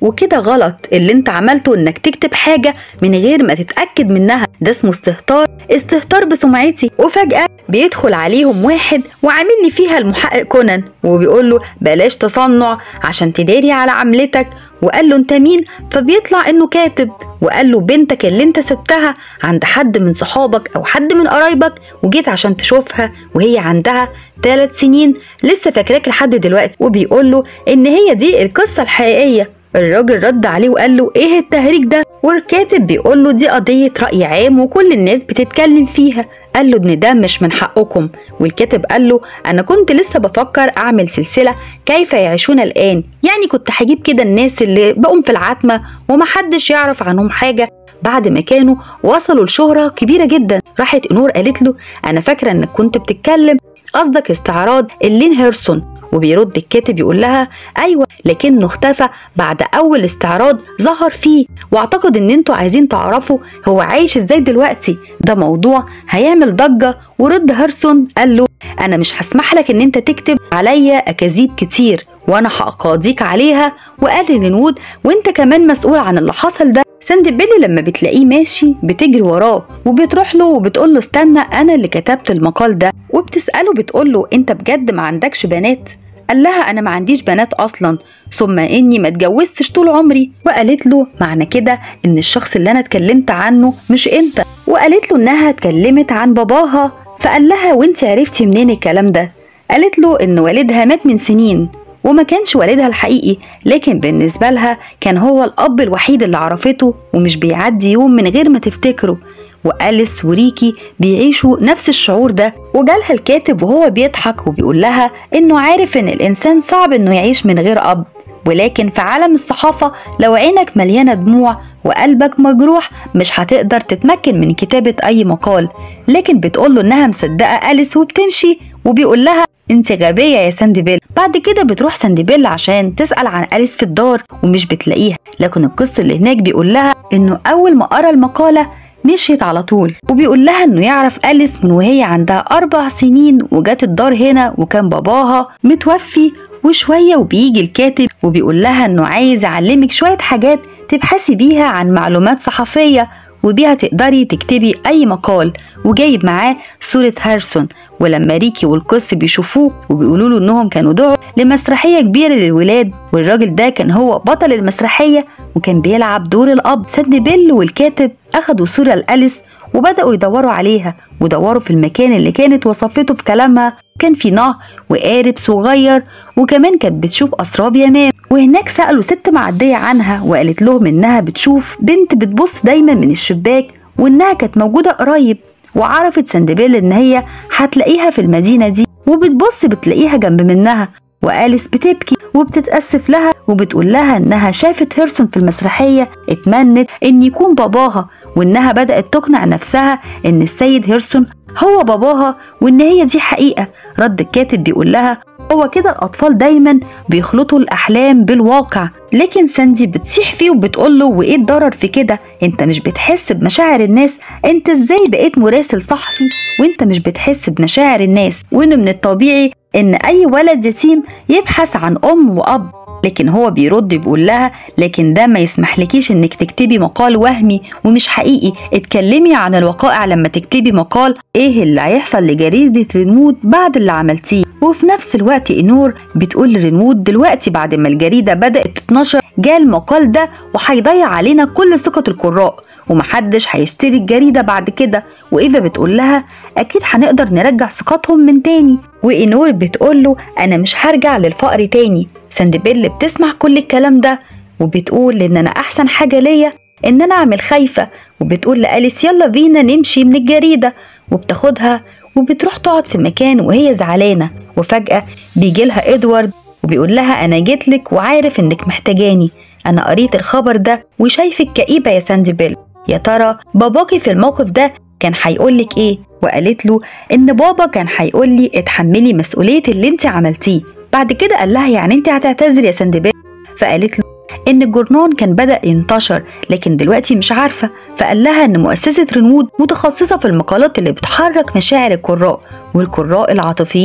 وكده غلط اللي انت عملته انك تكتب حاجة من غير ما تتأكد منها ده اسمه استهتار استهتار بسمعتي وفجأة بيدخل عليهم واحد وعامل لي فيها المحقق كونان وبيقول له بلاش تصنع عشان تداري على عملتك وقال له انت مين فبيطلع انه كاتب وقال له بنتك اللي انت سبتها عند حد من صحابك او حد من قرايبك وجيت عشان تشوفها وهي عندها ثلاث سنين لسه فاكراك لحد دلوقتي وبيقول له ان هي دي القصة الحقيقية الراجل رد عليه وقال له ايه التهريج ده والكاتب بيقول له دي قضية رأي عام وكل الناس بتتكلم فيها قال له ان ده مش من حقكم والكاتب قال له انا كنت لسه بفكر اعمل سلسلة كيف يعيشون الان يعني كنت هجيب كده الناس اللي بقوا في العتمة ومحدش يعرف عنهم حاجة بعد ما كانوا وصلوا لشهرة كبيرة جدا راحت نور قالت له انا فاكرة انك كنت بتتكلم قصدك استعراض اللين هيرسون وبيرد الكاتب يقول لها ايوه لكنه اختفى بعد اول استعراض ظهر فيه واعتقد ان انتوا عايزين تعرفوا هو عايش ازاي دلوقتي ده موضوع هيعمل ضجه ورد هارسون قال له انا مش هسمح لك ان انت تكتب عليا اكاذيب كتير وانا هقاضيك عليها وقال لنود وانت كمان مسؤول عن اللي حصل ده سندبيلي لما بتلاقيه ماشي بتجري وراه وبتروح له وبتقول له استنى انا اللي كتبت المقال ده وبتساله بتقول له انت بجد ما عندكش بنات قال لها انا ما عنديش بنات اصلا ثم اني ما اتجوزتش طول عمري وقالت له معنى كده ان الشخص اللي انا اتكلمت عنه مش انت وقالت له انها اتكلمت عن باباها فقال لها وانت عرفتي منين الكلام ده قالت له ان والدها مات من سنين وما كانش والدها الحقيقي لكن بالنسبة لها كان هو الأب الوحيد اللي عرفته ومش بيعدي يوم من غير ما تفتكره وأليس وريكي بيعيشوا نفس الشعور ده وجالها الكاتب وهو بيضحك وبيقول لها إنه عارف إن الإنسان صعب إنه يعيش من غير أب ولكن في عالم الصحافة لو عينك مليانة دموع وقلبك مجروح مش هتقدر تتمكن من كتابة أي مقال لكن بتقوله إنها مصدقة أليس وبتمشي وبيقول لها انت غبية يا سانديبيل بعد كده بتروح سانديبيل عشان تسأل عن أليس في الدار ومش بتلاقيها لكن القصة اللي هناك بيقول لها إنه أول ما قرأ المقالة مشيت على طول وبيقول لها انه يعرف أليس من وهي عندها أربع سنين وجات الدار هنا وكان باباها متوفي وشوية وبيجي الكاتب وبيقول لها انه عايز يعلمك شوية حاجات تبحثي بيها عن معلومات صحفية وبيها تقدري تكتبي أي مقال وجايب معاه صورة هارسون ولما ريكي والقس بيشوفوه وبيقولوا له إنهم كانوا دعوا لمسرحية كبيرة للولاد والراجل ده كان هو بطل المسرحية وكان بيلعب دور الأب ساندبيل والكاتب أخدوا صورة لأليس وبدأوا يدوروا عليها ودوروا في المكان اللي كانت وصفته في كلامها كان في نهر وقارب صغير وكمان كانت بتشوف أسراب يمام وهناك سألوا ست معدية عنها وقالت لهم إنها بتشوف بنت بتبص دايما من الشباك وإنها كانت موجودة قريب وعرفت سندبيل إن هي هتلاقيها في المدينة دي وبتبص بتلاقيها جنب منها وأليس بتبكي وبتتأسف لها وبتقول لها إنها شافت هيرسون في المسرحية اتمنت إن يكون باباها وإنها بدأت تقنع نفسها إن السيد هيرسون هو باباها وإن هي دي حقيقة رد الكاتب بيقول لها هو كده الأطفال دايما بيخلطوا الأحلام بالواقع لكن ساندي بتصيح فيه وبتقوله وإيه الضرر في كده أنت مش بتحس بمشاعر الناس أنت إزاي بقيت مراسل صحفي وأنت مش بتحس بمشاعر الناس وإنه من الطبيعي إن أي ولد يتيم يبحث عن أم وأب لكن هو بيرد بيقول لها لكن ده ما يسمحلكيش انك تكتبي مقال وهمي ومش حقيقي اتكلمي عن الوقائع لما تكتبي مقال ايه اللي هيحصل لجريدة رينوود بعد اللي عملتيه وفي نفس الوقت إنور بتقول لرينوود دلوقتي بعد ما الجريدة بدأت تتنشر جاء المقال ده وهيضيع علينا كل ثقة القراء ومحدش هيشتري الجريدة بعد كده وإيفا بتقول لها أكيد هنقدر نرجع ثقتهم من تاني وإنور بتقول له أنا مش هرجع للفقر تاني سندبيل بتسمع كل الكلام ده وبتقول إن أنا أحسن حاجة ليا إن أنا أعمل خايفة وبتقول لأليس يلا بينا نمشي من الجريدة وبتاخدها وبتروح تقعد في مكان وهي زعلانة وفجأة بيجيلها إدوارد وبيقول لها أنا جيتلك وعارف إنك محتاجاني أنا قريت الخبر ده وشايفك كئيبة يا ساندي يا ترى باباكي في الموقف ده كان هيقولك إيه وقالت له إن بابا كان هيقولي اتحملي مسؤولية اللي انت عملتيه بعد كده قال لها يعني انت هتعتذري يا ساندي فقالت له ان الجورنان كان بدأ ينتشر لكن دلوقتي مش عارفة فقال لها ان مؤسسة رينوود متخصصة في المقالات اللي بتحرك مشاعر القراء والقراء العاطفيين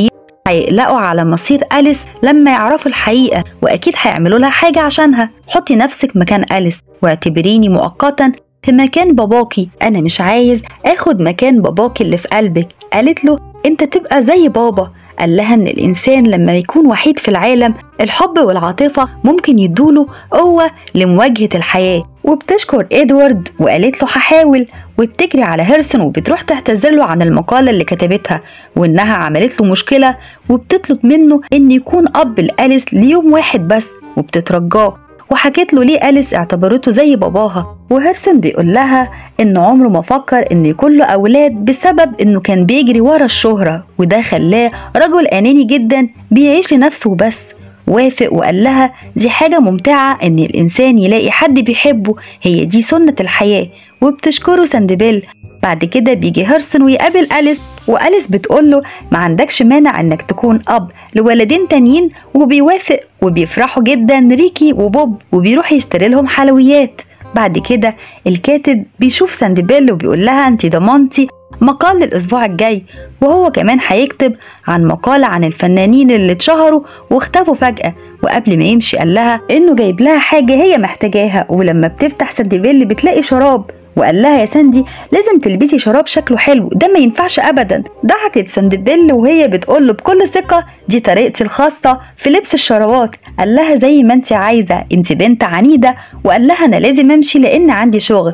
هيقلقوا على مصير أليس لما يعرفوا الحقيقة وأكيد هيعملوا لها حاجة عشانها حطي نفسك مكان أليس واعتبريني مؤقتا في مكان باباكي أنا مش عايز آخد مكان باباكي اللي في قلبك قالت له أنت تبقى زي بابا قال لها إن الإنسان لما يكون وحيد في العالم الحب والعاطفة ممكن يدوله قوة لمواجهة الحياة وبتشكر إدوارد وقالت له هحاول وبتجري على هيرسون وبتروح تعتذر له عن المقالة اللي كتبتها وإنها عملت له مشكلة وبتطلب منه إن يكون أب لأليس ليوم واحد بس وبتترجاه وحكت له ليه أليس اعتبرته زي باباها وهيرسون بيقول لها إن عمره ما فكر إن يكون له أولاد بسبب إنه كان بيجري ورا الشهرة وده خلاه رجل أناني جدا بيعيش لنفسه بس وافق وقال لها دي حاجة ممتعة إن الإنسان يلاقي حد بيحبه هي دي سنة الحياة وبتشكره سندبيل بعد كده بيجي هيرسون ويقابل أليس وأليس بتقوله ما عندكش مانع إنك تكون أب لولدين تانيين وبيوافق وبيفرحوا جدا ريكي وبوب وبيروح يشتري لهم حلويات بعد كده الكاتب بيشوف سندبيل وبيقول لها انت ضمنتي مقال الأسبوع الجاي وهو كمان هيكتب عن مقالة عن الفنانين اللي اتشهروا واختفوا فجأة وقبل ما يمشي قال لها إنه جايب لها حاجة هي محتاجاها ولما بتفتح سندبيل بتلاقي شراب وقال لها يا ساندي لازم تلبسي شراب شكله حلو ده ما ينفعش ابدا ضحكت سندبيل وهي بتقول له بكل ثقه دي طريقتي الخاصه في لبس الشرابات قال لها زي ما انت عايزه انت بنت عنيده وقال لها انا لازم امشي لان عندي شغل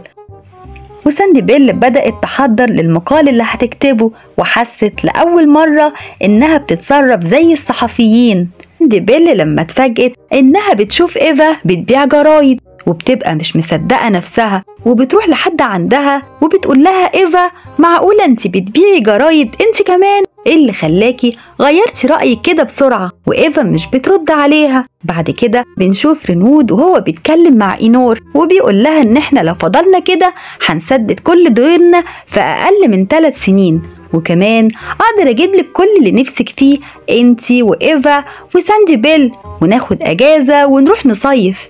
وساندي بيل بدأت تحضر للمقال اللي هتكتبه وحست لأول مرة إنها بتتصرف زي الصحفيين ساندي بيل لما اتفاجئت إنها بتشوف إيفا بتبيع جرايد وبتبقى مش مصدقة نفسها وبتروح لحد عندها وبتقول لها إيفا معقولة انت بتبيعي جرايد انت كمان ايه اللي خلاكي غيرتي رأيك كده بسرعة وإيفا مش بترد عليها بعد كده بنشوف رينود وهو بيتكلم مع إينور وبيقول لها إن إحنا لو فضلنا كده هنسدد كل ديوننا في أقل من ثلاث سنين وكمان أقدر أجيب لك كل اللي نفسك فيه انتي وإيفا وساندي بيل وناخد أجازة ونروح نصيف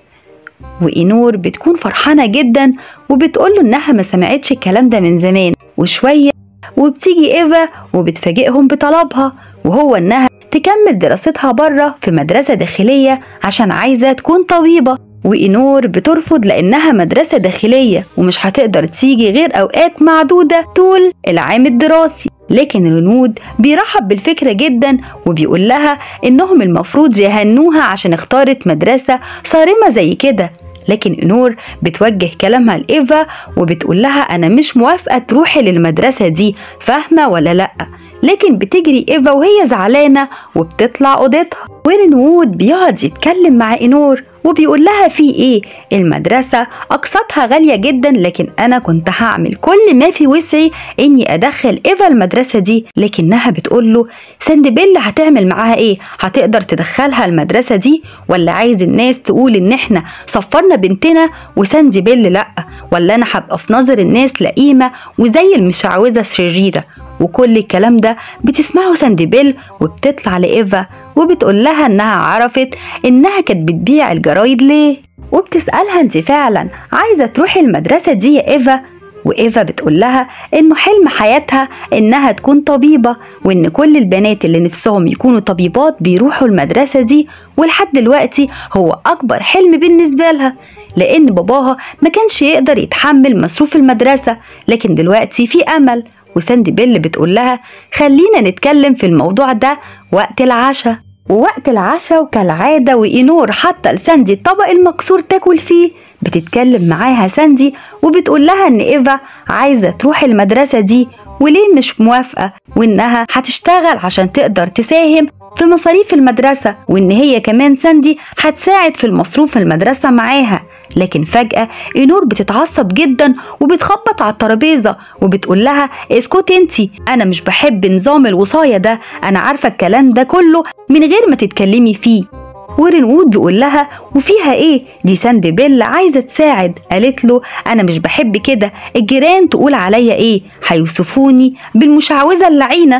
وإينور بتكون فرحانة جدا وبتقوله إنها ما سمعتش الكلام ده من زمان وشوية وبتيجي إيفا وبتفاجئهم بطلبها وهو إنها تكمل دراستها بره في مدرسة داخلية عشان عايزة تكون طبيبة وإينور بترفض لأنها مدرسة داخلية ومش هتقدر تيجي غير أوقات معدودة طول العام الدراسي لكن رنود بيرحب بالفكرة جدا وبيقول لها إنهم المفروض يهنوها عشان اختارت مدرسة صارمة زي كده لكن إنور بتوجه كلامها لإيفا وبتقول لها أنا مش موافقة تروحي للمدرسة دي فاهمة ولا لأ لكن بتجري إيفا وهي زعلانة وبتطلع أوضتها ورنوود بيقعد يتكلم مع إنور وبيقول لها في ايه المدرسة اقساطها غالية جدا لكن انا كنت هعمل كل ما في وسعي اني ادخل ايفا المدرسة دي لكنها بتقول له سندبيل هتعمل معاها ايه هتقدر تدخلها المدرسة دي ولا عايز الناس تقول ان احنا صفرنا بنتنا وسندبيل لا ولا انا هبقى في نظر الناس لئيمة وزي المشعوذة الشريرة وكل الكلام ده بتسمعه سندبيل وبتطلع لإيفا وبتقول لها إنها عرفت إنها كانت بتبيع الجرايد ليه وبتسألها أنت فعلا عايزة تروحي المدرسة دي يا إيفا وإيفا بتقول لها إنه حلم حياتها إنها تكون طبيبة وإن كل البنات اللي نفسهم يكونوا طبيبات بيروحوا المدرسة دي ولحد دلوقتي هو أكبر حلم بالنسبة لها لأن باباها ما كانش يقدر يتحمل مصروف المدرسة لكن دلوقتي في أمل وساندي بيل بتقول لها خلينا نتكلم في الموضوع ده وقت العشاء ووقت العشاء وكالعادة وإينور حتى لساندي الطبق المكسور تاكل فيه بتتكلم معاها ساندي وبتقول لها إن إيفا عايزة تروح المدرسة دي وليه مش موافقة وإنها هتشتغل عشان تقدر تساهم في مصاريف المدرسة وإن هي كمان ساندي هتساعد في المصروف المدرسة معاها لكن فجأة إينور بتتعصب جدا وبتخبط على الترابيزة وبتقول لها اسكتي انتي أنا مش بحب نظام الوصاية ده أنا عارفة الكلام ده كله من غير ما تتكلمي فيه ورنوود بيقول لها وفيها ايه دي ساند بيل عايزه تساعد قالت له انا مش بحب كده الجيران تقول عليا ايه هيوصفوني بالمشعوذه اللعينه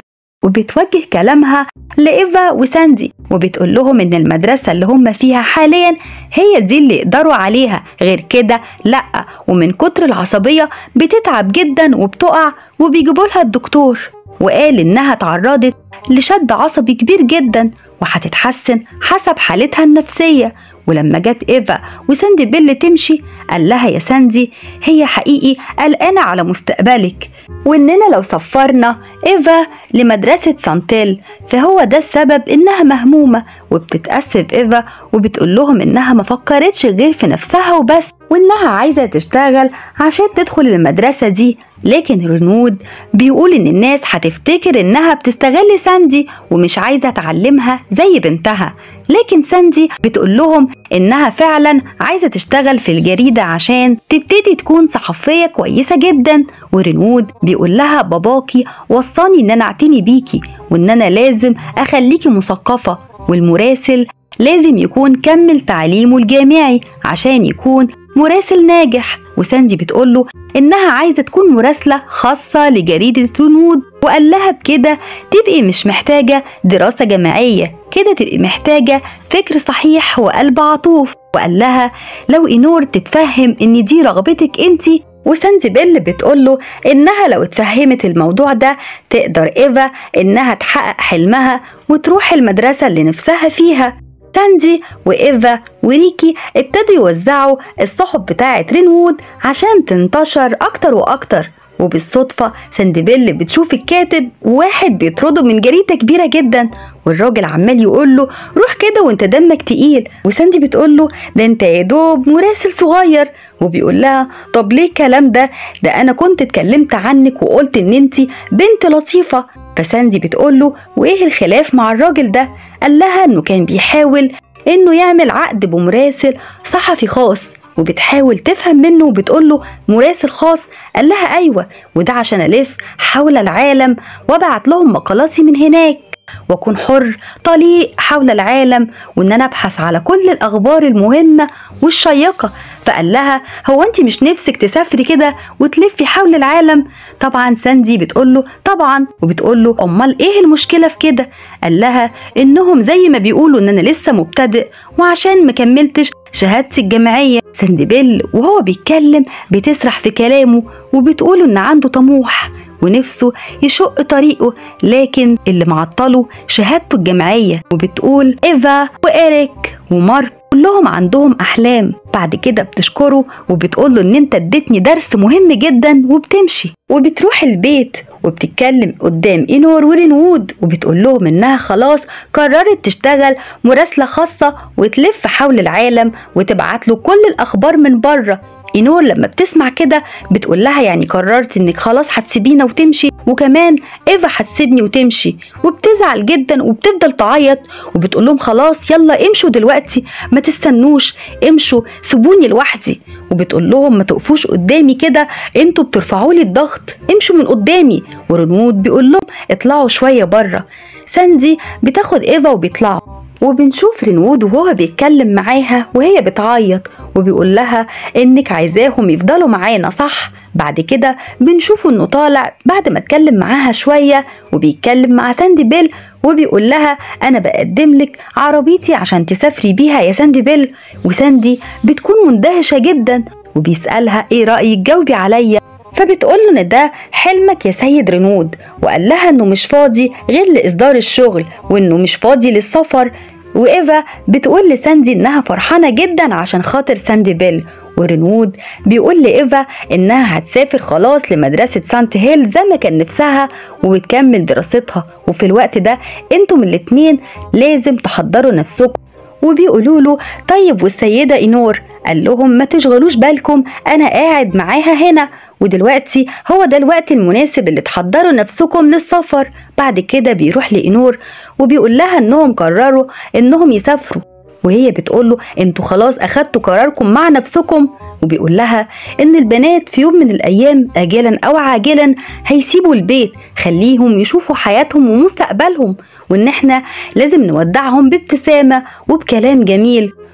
وبتوجه كلامها لإيفا وساندي وبتقول لهم إن المدرسة اللي هم فيها حاليا هي دي اللي يقدروا عليها غير كده لأ ومن كتر العصبية بتتعب جدا وبتقع وبيجيبوا لها الدكتور وقال إنها تعرضت لشد عصبي كبير جدا وهتتحسن حسب حالتها النفسية ولما جت إيفا وساندي بيل تمشي قال لها يا ساندي هي حقيقي قلقانة على مستقبلك وإننا لو سفرنا إيفا لمدرسة سانتيل فهو ده السبب إنها مهمومة وبتتأسف إيفا وبتقول لهم إنها ما فكرتش غير في نفسها وبس وإنها عايزة تشتغل عشان تدخل المدرسة دي لكن رنود بيقول إن الناس هتفتكر إنها بتستغل ساندي ومش عايزة تعلمها زي بنتها لكن ساندي بتقول لهم إنها فعلا عايزة تشتغل في الجريدة عشان تبتدي تكون صحفية كويسة جدا ورنود بيقول لها باباكي وصاني إن أنا أعتني بيكي وإن أنا لازم أخليكي مثقفة والمراسل لازم يكون كمل تعليمه الجامعي عشان يكون مراسل ناجح وساندي بتقوله إنها عايزة تكون مراسلة خاصة لجريدة رنود وقال لها بكده تبقي مش محتاجة دراسة جامعية كده تبقي محتاجة فكر صحيح وقلب عطوف وقال لها لو إينور تتفهم إن دي رغبتك انتي وساندي بيل بتقوله إنها لو اتفهمت الموضوع ده تقدر إيفا إنها تحقق حلمها وتروح المدرسة اللي نفسها فيها ساندي وإيفا وريكي ابتدوا يوزعوا الصحف بتاعة رينوود عشان تنتشر أكتر وأكتر وبالصدفة سندبيل بتشوف الكاتب وواحد بيطرده من جريدة كبيرة جدا والراجل عمال يقول له روح كده وانت دمك تقيل وساندي بتقول له ده انت يا دوب مراسل صغير وبيقول لها طب ليه الكلام ده ده انا كنت اتكلمت عنك وقلت ان انت بنت لطيفة فساندي بتقول له وايه الخلاف مع الراجل ده قال لها انه كان بيحاول انه يعمل عقد بمراسل صحفي خاص وبتحاول تفهم منه وبتقول له مراسل خاص قال لها ايوه وده عشان الف حول العالم وابعت لهم مقالاتي من هناك واكون حر طليق حول العالم وان انا ابحث على كل الاخبار المهمه والشيقه فقال لها هو انت مش نفسك تسافري كده وتلفي حول العالم طبعا ساندي بتقول له طبعا وبتقول له امال ايه المشكله في كده قال لها انهم زي ما بيقولوا ان انا لسه مبتدئ وعشان مكملتش شهادتي الجامعيه ساندي بيل وهو بيتكلم بتسرح في كلامه وبتقول ان عنده طموح ونفسه يشق طريقه لكن اللي معطله شهادته الجامعية وبتقول إيفا وإيريك ومارك كلهم عندهم أحلام بعد كده بتشكره وبتقوله إن أنت اديتني درس مهم جدا وبتمشي وبتروح البيت وبتتكلم قدام إينور ورينوود وبتقول لهم إنها خلاص قررت تشتغل مراسلة خاصة وتلف حول العالم وتبعت له كل الأخبار من بره إينور لما بتسمع كده بتقول لها يعني قررت انك خلاص هتسيبينا وتمشي وكمان ايفا هتسيبني وتمشي وبتزعل جدا وبتفضل تعيط وبتقول لهم خلاص يلا امشوا دلوقتي ما تستنوش امشوا سيبوني لوحدي وبتقول لهم ما تقفوش قدامي كده انتوا بترفعوا لي الضغط امشوا من قدامي ورنود بيقول لهم اطلعوا شويه بره ساندي بتاخد ايفا وبيطلعوا وبنشوف رينوود وهو بيتكلم معاها وهي بتعيط وبيقول لها انك عايزاهم يفضلوا معانا صح بعد كده بنشوفه انه طالع بعد ما اتكلم معاها شوية وبيتكلم مع ساندي بيل وبيقول لها انا بقدم لك عربيتي عشان تسافري بيها يا ساندي بيل وساندي بتكون مندهشة جدا وبيسألها ايه رأيك جاوبي عليا فبتقول له ان ده حلمك يا سيد رينود وقال لها انه مش فاضي غير لاصدار الشغل وانه مش فاضي للسفر وايفا بتقول لساندي انها فرحانه جدا عشان خاطر ساندي بيل ورينوود بيقول لإيفا إنها هتسافر خلاص لمدرسة سانت هيل زي ما كان نفسها وبتكمل دراستها وفي الوقت ده انتم الاتنين لازم تحضروا نفسكم وبيقولوا له طيب والسيدة إينور قال لهم ما تشغلوش بالكم أنا قاعد معاها هنا ودلوقتي هو ده الوقت المناسب اللي تحضروا نفسكم للسفر بعد كده بيروح لإينور وبيقول لها إنهم قرروا إنهم يسافروا وهي بتقول له انتوا خلاص اخدتوا قراركم مع نفسكم وبيقول لها ان البنات في يوم من الايام اجلا او عاجلا هيسيبوا البيت خليهم يشوفوا حياتهم ومستقبلهم وان احنا لازم نودعهم بابتسامه وبكلام جميل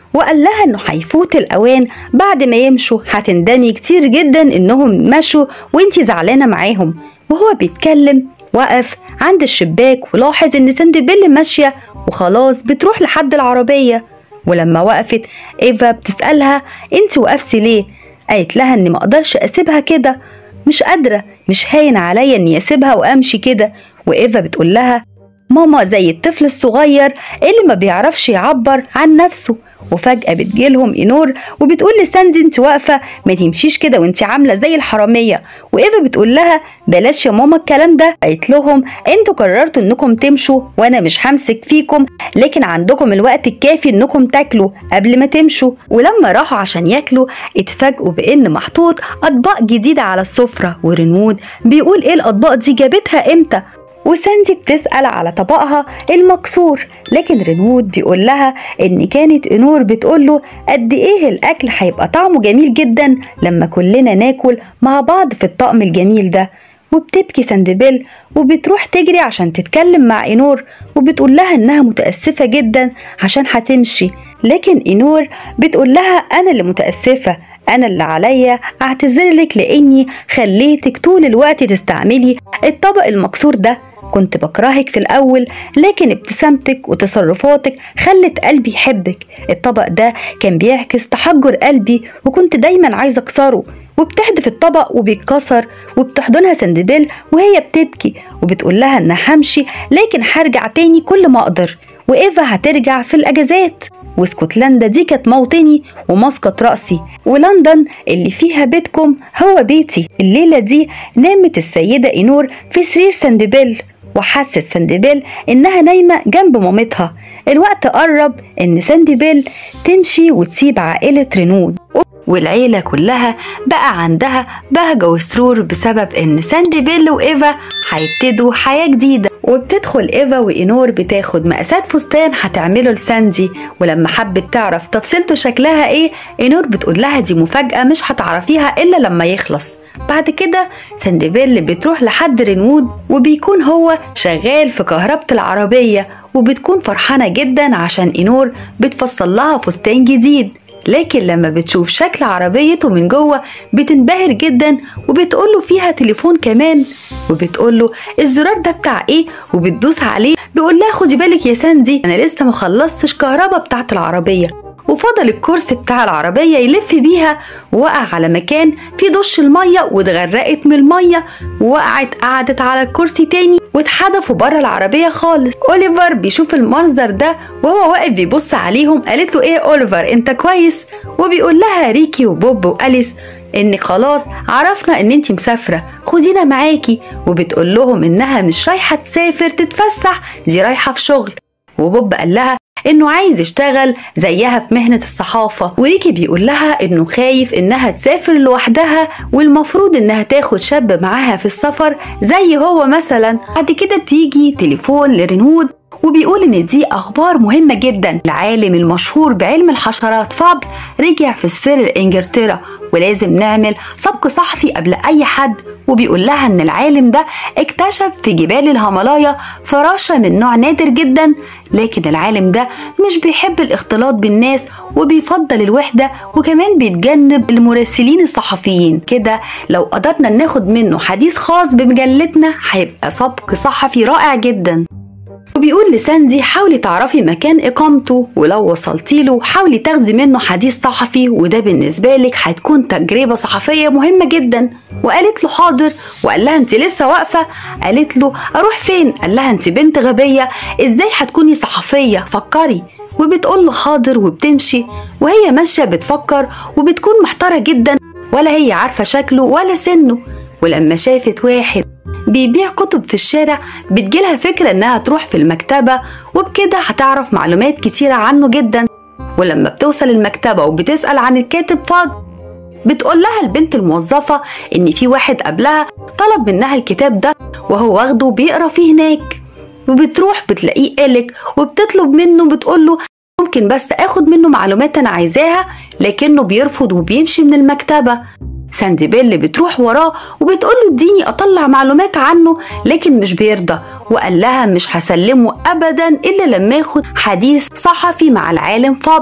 وقال لها انه هيفوت الاوان بعد ما يمشوا هتندمي كتير جدا انهم مشوا وانتي زعلانه معاهم وهو بيتكلم وقف عند الشباك ولاحظ ان سندبيل ماشيه وخلاص بتروح لحد العربيه ولما وقفت ايفا بتسالها انت وقفتي ليه قالت لها اني مقدرش اسيبها كده مش قادره مش هاين عليا اني اسيبها وامشي كده وايفا بتقول لها ماما زي الطفل الصغير اللي ما بيعرفش يعبر عن نفسه وفجأة بتجيلهم إينور وبتقول لساندي انت واقفة ما تمشيش كده وانت عاملة زي الحرامية وإيفا بتقول لها بلاش يا ماما الكلام ده قالت لهم انتوا قررتوا انكم تمشوا وانا مش همسك فيكم لكن عندكم الوقت الكافي انكم تاكلوا قبل ما تمشوا ولما راحوا عشان ياكلوا اتفاجئوا بان محطوط اطباق جديدة على السفرة ورنود بيقول ايه الاطباق دي جابتها امتى وساندي بتسأل على طبقها المكسور لكن رنود بيقول لها إن كانت إنور بتقول له قد إيه الأكل هيبقى طعمه جميل جدا لما كلنا ناكل مع بعض في الطقم الجميل ده وبتبكي سندبيل وبتروح تجري عشان تتكلم مع إينور وبتقول لها إنها متأسفة جدا عشان هتمشي لكن إينور بتقول لها أنا اللي متأسفة أنا اللي عليا أعتذرلك لأني خليتك طول الوقت تستعملي الطبق المكسور ده كنت بكرهك في الأول لكن ابتسامتك وتصرفاتك خلت قلبي يحبك الطبق ده كان بيعكس تحجر قلبي وكنت دايما عايزة أكسره وبتحدف الطبق وبيتكسر وبتحضنها سندبيل وهي بتبكي وبتقول لها انها همشي لكن هرجع تاني كل ما اقدر وايفا هترجع في الاجازات واسكتلندا دي كانت موطني ومسقط رأسي ولندن اللي فيها بيتكم هو بيتي الليلة دي نامت السيدة إينور في سرير سندبيل وحست سندبيل إنها نايمة جنب مامتها الوقت قرب إن سندبيل تمشي وتسيب عائلة رينود والعيلة كلها بقى عندها بهجة وسرور بسبب إن ساندي وإيفا هيبتدوا حياة جديدة وبتدخل إيفا وإينور بتاخد مقاسات فستان هتعمله لساندي ولما حبت تعرف تفصيلته شكلها إيه إينور بتقول لها دي مفاجأة مش هتعرفيها إلا لما يخلص بعد كده سندبيل بتروح لحد رينوود وبيكون هو شغال في كهربة العربية وبتكون فرحانة جدا عشان إينور بتفصل لها فستان جديد لكن لما بتشوف شكل عربيته من جوه بتنبهر جدا وبتقوله فيها تليفون كمان وبتقوله الزرار ده بتاع ايه وبتدوس عليه بيقول لها خدي بالك يا ساندي انا لسه مخلصتش كهربا بتاعت العربيه وفضل الكرسي بتاع العربية يلف بيها ووقع على مكان فيه دش المية واتغرقت من المية ووقعت قعدت على الكرسي تاني واتحدفوا بره العربية خالص أوليفر بيشوف المنظر ده وهو واقف بيبص عليهم قالت له ايه أوليفر انت كويس وبيقول لها ريكي وبوب وأليس ان خلاص عرفنا ان انت مسافره خدينا معاكي وبتقول لهم انها مش رايحه تسافر تتفسح دي رايحه في شغل وبوب قال لها انه عايز يشتغل زيها في مهنة الصحافة وريكي بيقول لها انه خايف انها تسافر لوحدها والمفروض انها تاخد شاب معاها في السفر زي هو مثلا بعد كده بتيجي تليفون لرينود وبيقول ان دي اخبار مهمه جدا العالم المشهور بعلم الحشرات فابل رجع في السر لانجلترا ولازم نعمل سبق صحفي قبل اي حد وبيقول لها ان العالم ده اكتشف في جبال الهيمالايا فراشه من نوع نادر جدا لكن العالم ده مش بيحب الاختلاط بالناس وبيفضل الوحده وكمان بيتجنب المراسلين الصحفيين كده لو قدرنا ناخد منه حديث خاص بمجلتنا هيبقى سبق صحفي رائع جدا وبيقول لساندي حاولي تعرفي مكان إقامته ولو وصلتي له حاولي تاخدي منه حديث صحفي وده بالنسبة لك هتكون تجربة صحفية مهمة جدا وقالت له حاضر وقال لها انت لسه واقفة قالت له اروح فين قال لها انت بنت غبية ازاي هتكوني صحفية فكري وبتقول له حاضر وبتمشي وهي ماشية بتفكر وبتكون محتارة جدا ولا هي عارفة شكله ولا سنه ولما شافت واحد بيبيع كتب في الشارع بتجيلها فكرة انها تروح في المكتبة وبكده هتعرف معلومات كتيرة عنه جدا ولما بتوصل المكتبة وبتسأل عن الكاتب فاض بتقول لها البنت الموظفة ان في واحد قبلها طلب منها الكتاب ده وهو واخده وبيقرا فيه هناك وبتروح بتلاقيه قلق وبتطلب منه بتقول له ممكن بس اخد منه معلومات انا عايزاها لكنه بيرفض وبيمشي من المكتبة ساندبيل بتروح وراه وبتقول له اديني اطلع معلومات عنه لكن مش بيرضى وقال لها مش هسلمه ابدا الا لما اخد حديث صحفي مع العالم فابل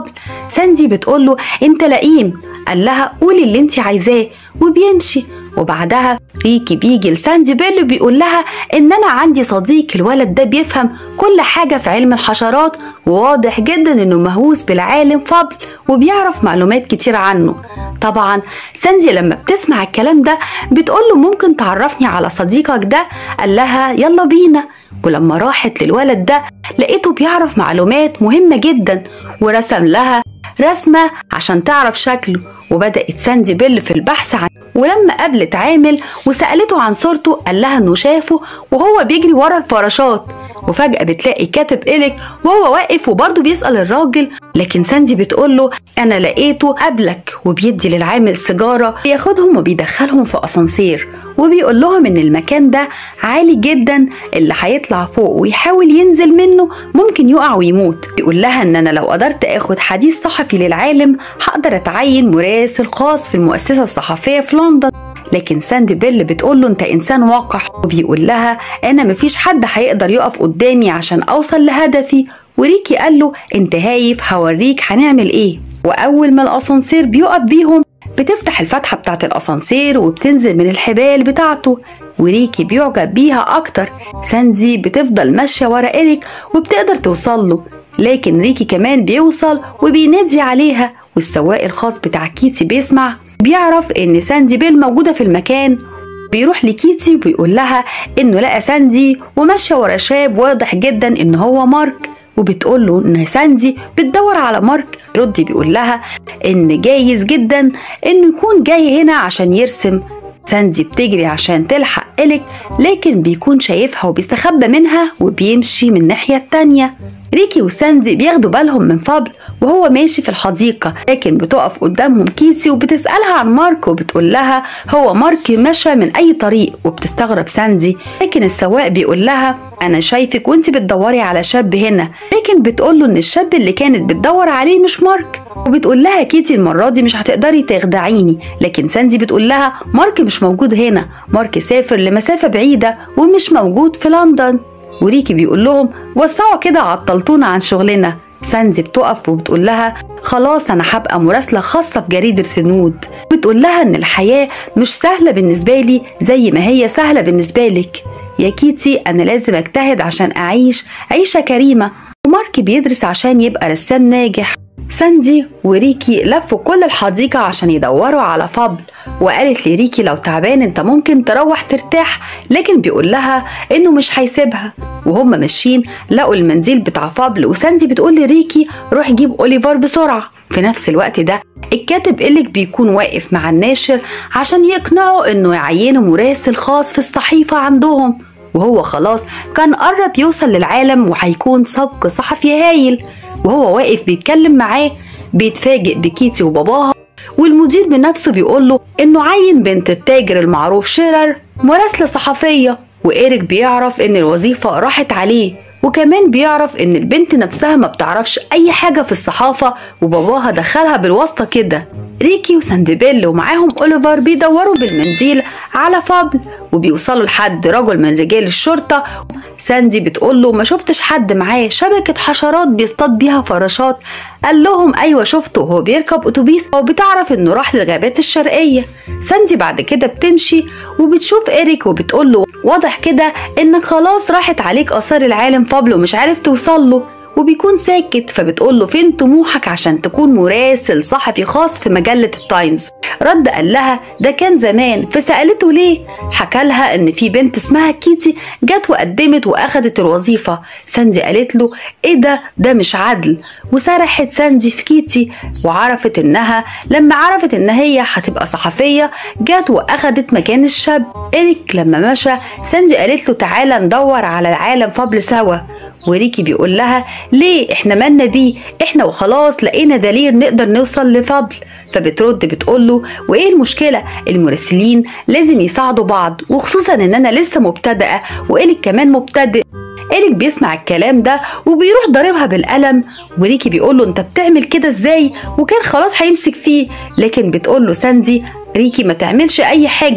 ساندي بتقول له انت لئيم قال لها قولي اللي انت عايزاه وبيمشي وبعدها ريكي بيجي لساندي بيل بيقول لها ان انا عندي صديق الولد ده بيفهم كل حاجه في علم الحشرات وواضح جدا انه مهووس بالعالم فابل وبيعرف معلومات كتير عنه طبعا ساندي لما بتسمع الكلام ده بتقول له ممكن تعرفني على صديقك ده قال لها يلا بينا ولما راحت للولد ده لقيته بيعرف معلومات مهمة جدا ورسم لها رسمة عشان تعرف شكله وبدأت ساندي بيل في البحث عنه ولما قابلت عامل وسألته عن صورته قال لها انه شافه وهو بيجري ورا الفراشات وفجأة بتلاقي كاتب إليك وهو واقف وبرضه بيسأل الراجل لكن ساندي بتقول له أنا لقيته قبلك وبيدي للعامل سيجارة بياخدهم وبيدخلهم في أسانسير وبيقول لهم إن المكان ده عالي جدا اللي هيطلع فوق ويحاول ينزل منه ممكن يقع ويموت بيقول لها إن أنا لو قدرت آخد حديث صحفي للعالم هقدر أتعين مراسل خاص في المؤسسة الصحفية في لندن لكن ساندي بيل بتقول له انت انسان وقح وبيقول لها انا مفيش حد هيقدر يقف قدامي عشان اوصل لهدفي وريكي قال له انت هايف هوريك هنعمل ايه واول ما الاسانسير بيقف بيهم بتفتح الفتحة بتاعت الأسانسير وبتنزل من الحبال بتاعته وريكي بيعجب بيها أكتر ساندي بتفضل ماشية ورا إيريك وبتقدر توصل له لكن ريكي كمان بيوصل وبينادي عليها والسواق الخاص بتاع كيتي بيسمع بيعرف ان ساندي بيل موجودة في المكان بيروح لكيتي وبيقول لها انه لقى ساندي وماشية ورا شاب واضح جدا ان هو مارك وبتقول له ان ساندي بتدور على مارك رد بيقول لها ان جايز جدا انه يكون جاي هنا عشان يرسم ساندي بتجري عشان تلحق إليك لكن بيكون شايفها وبيستخبى منها وبيمشي من الناحية التانية ريكي وساندي بياخدوا بالهم من فابل وهو ماشي في الحديقة لكن بتقف قدامهم كيتي وبتسألها عن مارك وبتقول لها هو مارك مشى من أي طريق وبتستغرب ساندي لكن السواق بيقول لها أنا شايفك وانت بتدوري على شاب هنا لكن بتقول له إن الشاب اللي كانت بتدور عليه مش مارك وبتقول لها كيتي المرة دي مش هتقدري تخدعيني لكن ساندي بتقول لها مارك مش موجود هنا مارك سافر لمسافة بعيدة ومش موجود في لندن وريكي بيقول لهم وسعوا كده عطلتونا عن شغلنا ساندي بتقف وبتقول لها خلاص انا هبقى مراسله خاصه في جريده سنود بتقول لها ان الحياه مش سهله بالنسبه لي زي ما هي سهله بالنسبه لك يا كيتي انا لازم اجتهد عشان اعيش عيشه كريمه ومارك بيدرس عشان يبقى رسام ناجح ساندي وريكي لفوا كل الحديقة عشان يدوروا على فابل وقالت لريكي لو تعبان انت ممكن تروح ترتاح لكن بيقول لها انه مش هيسيبها وهم ماشيين لقوا المنديل بتاع فابل وساندي بتقول لريكي روح جيب اوليفر بسرعة في نفس الوقت ده الكاتب إليك بيكون واقف مع الناشر عشان يقنعه انه يعينه مراسل خاص في الصحيفة عندهم وهو خلاص كان قرب يوصل للعالم وهيكون سبق صحفي هايل وهو واقف بيتكلم معاه بيتفاجئ بكيتي وباباها والمدير بنفسه بيقول له انه عين بنت التاجر المعروف شيرر مراسلة صحفية وإيريك بيعرف ان الوظيفة راحت عليه وكمان بيعرف ان البنت نفسها ما بتعرفش اي حاجة في الصحافة وباباها دخلها بالواسطة كده ريكي وساندبيل ومعاهم اوليفر بيدوروا بالمنديل على فابل وبيوصلوا لحد رجل من رجال الشرطة ساندي بتقول له ما شفتش حد معاه شبكة حشرات بيصطاد بيها فراشات قال لهم ايوه شفته وهو بيركب اتوبيس وبتعرف انه راح للغابات الشرقية ساندي بعد كده بتمشي وبتشوف إيريك وبتقول له واضح كده انك خلاص راحت عليك اثار العالم فابل ومش عارف توصل له وبيكون ساكت فبتقول له فين طموحك عشان تكون مراسل صحفي خاص في مجلة التايمز رد قال لها ده كان زمان فسألته ليه حكى لها ان في بنت اسمها كيتي جت وقدمت واخدت الوظيفة ساندي قالت له ايه ده ده مش عدل وسرحت ساندي في كيتي وعرفت انها لما عرفت ان هي هتبقى صحفية جت واخدت مكان الشاب إريك لما مشى ساندي قالت له تعالى ندور على العالم فابل سوا وريكي بيقول لها ليه احنا مالنا بيه احنا وخلاص لقينا دليل نقدر نوصل لفابل فبترد بتقول له وايه المشكله المراسلين لازم يساعدوا بعض وخصوصا ان انا لسه مبتدئه وإليك كمان مبتدئ إليك بيسمع الكلام ده وبيروح ضاربها بالقلم وريكي بيقول له انت بتعمل كده ازاي وكان خلاص هيمسك فيه لكن بتقول له ساندي ريكي ما تعملش اي حاجه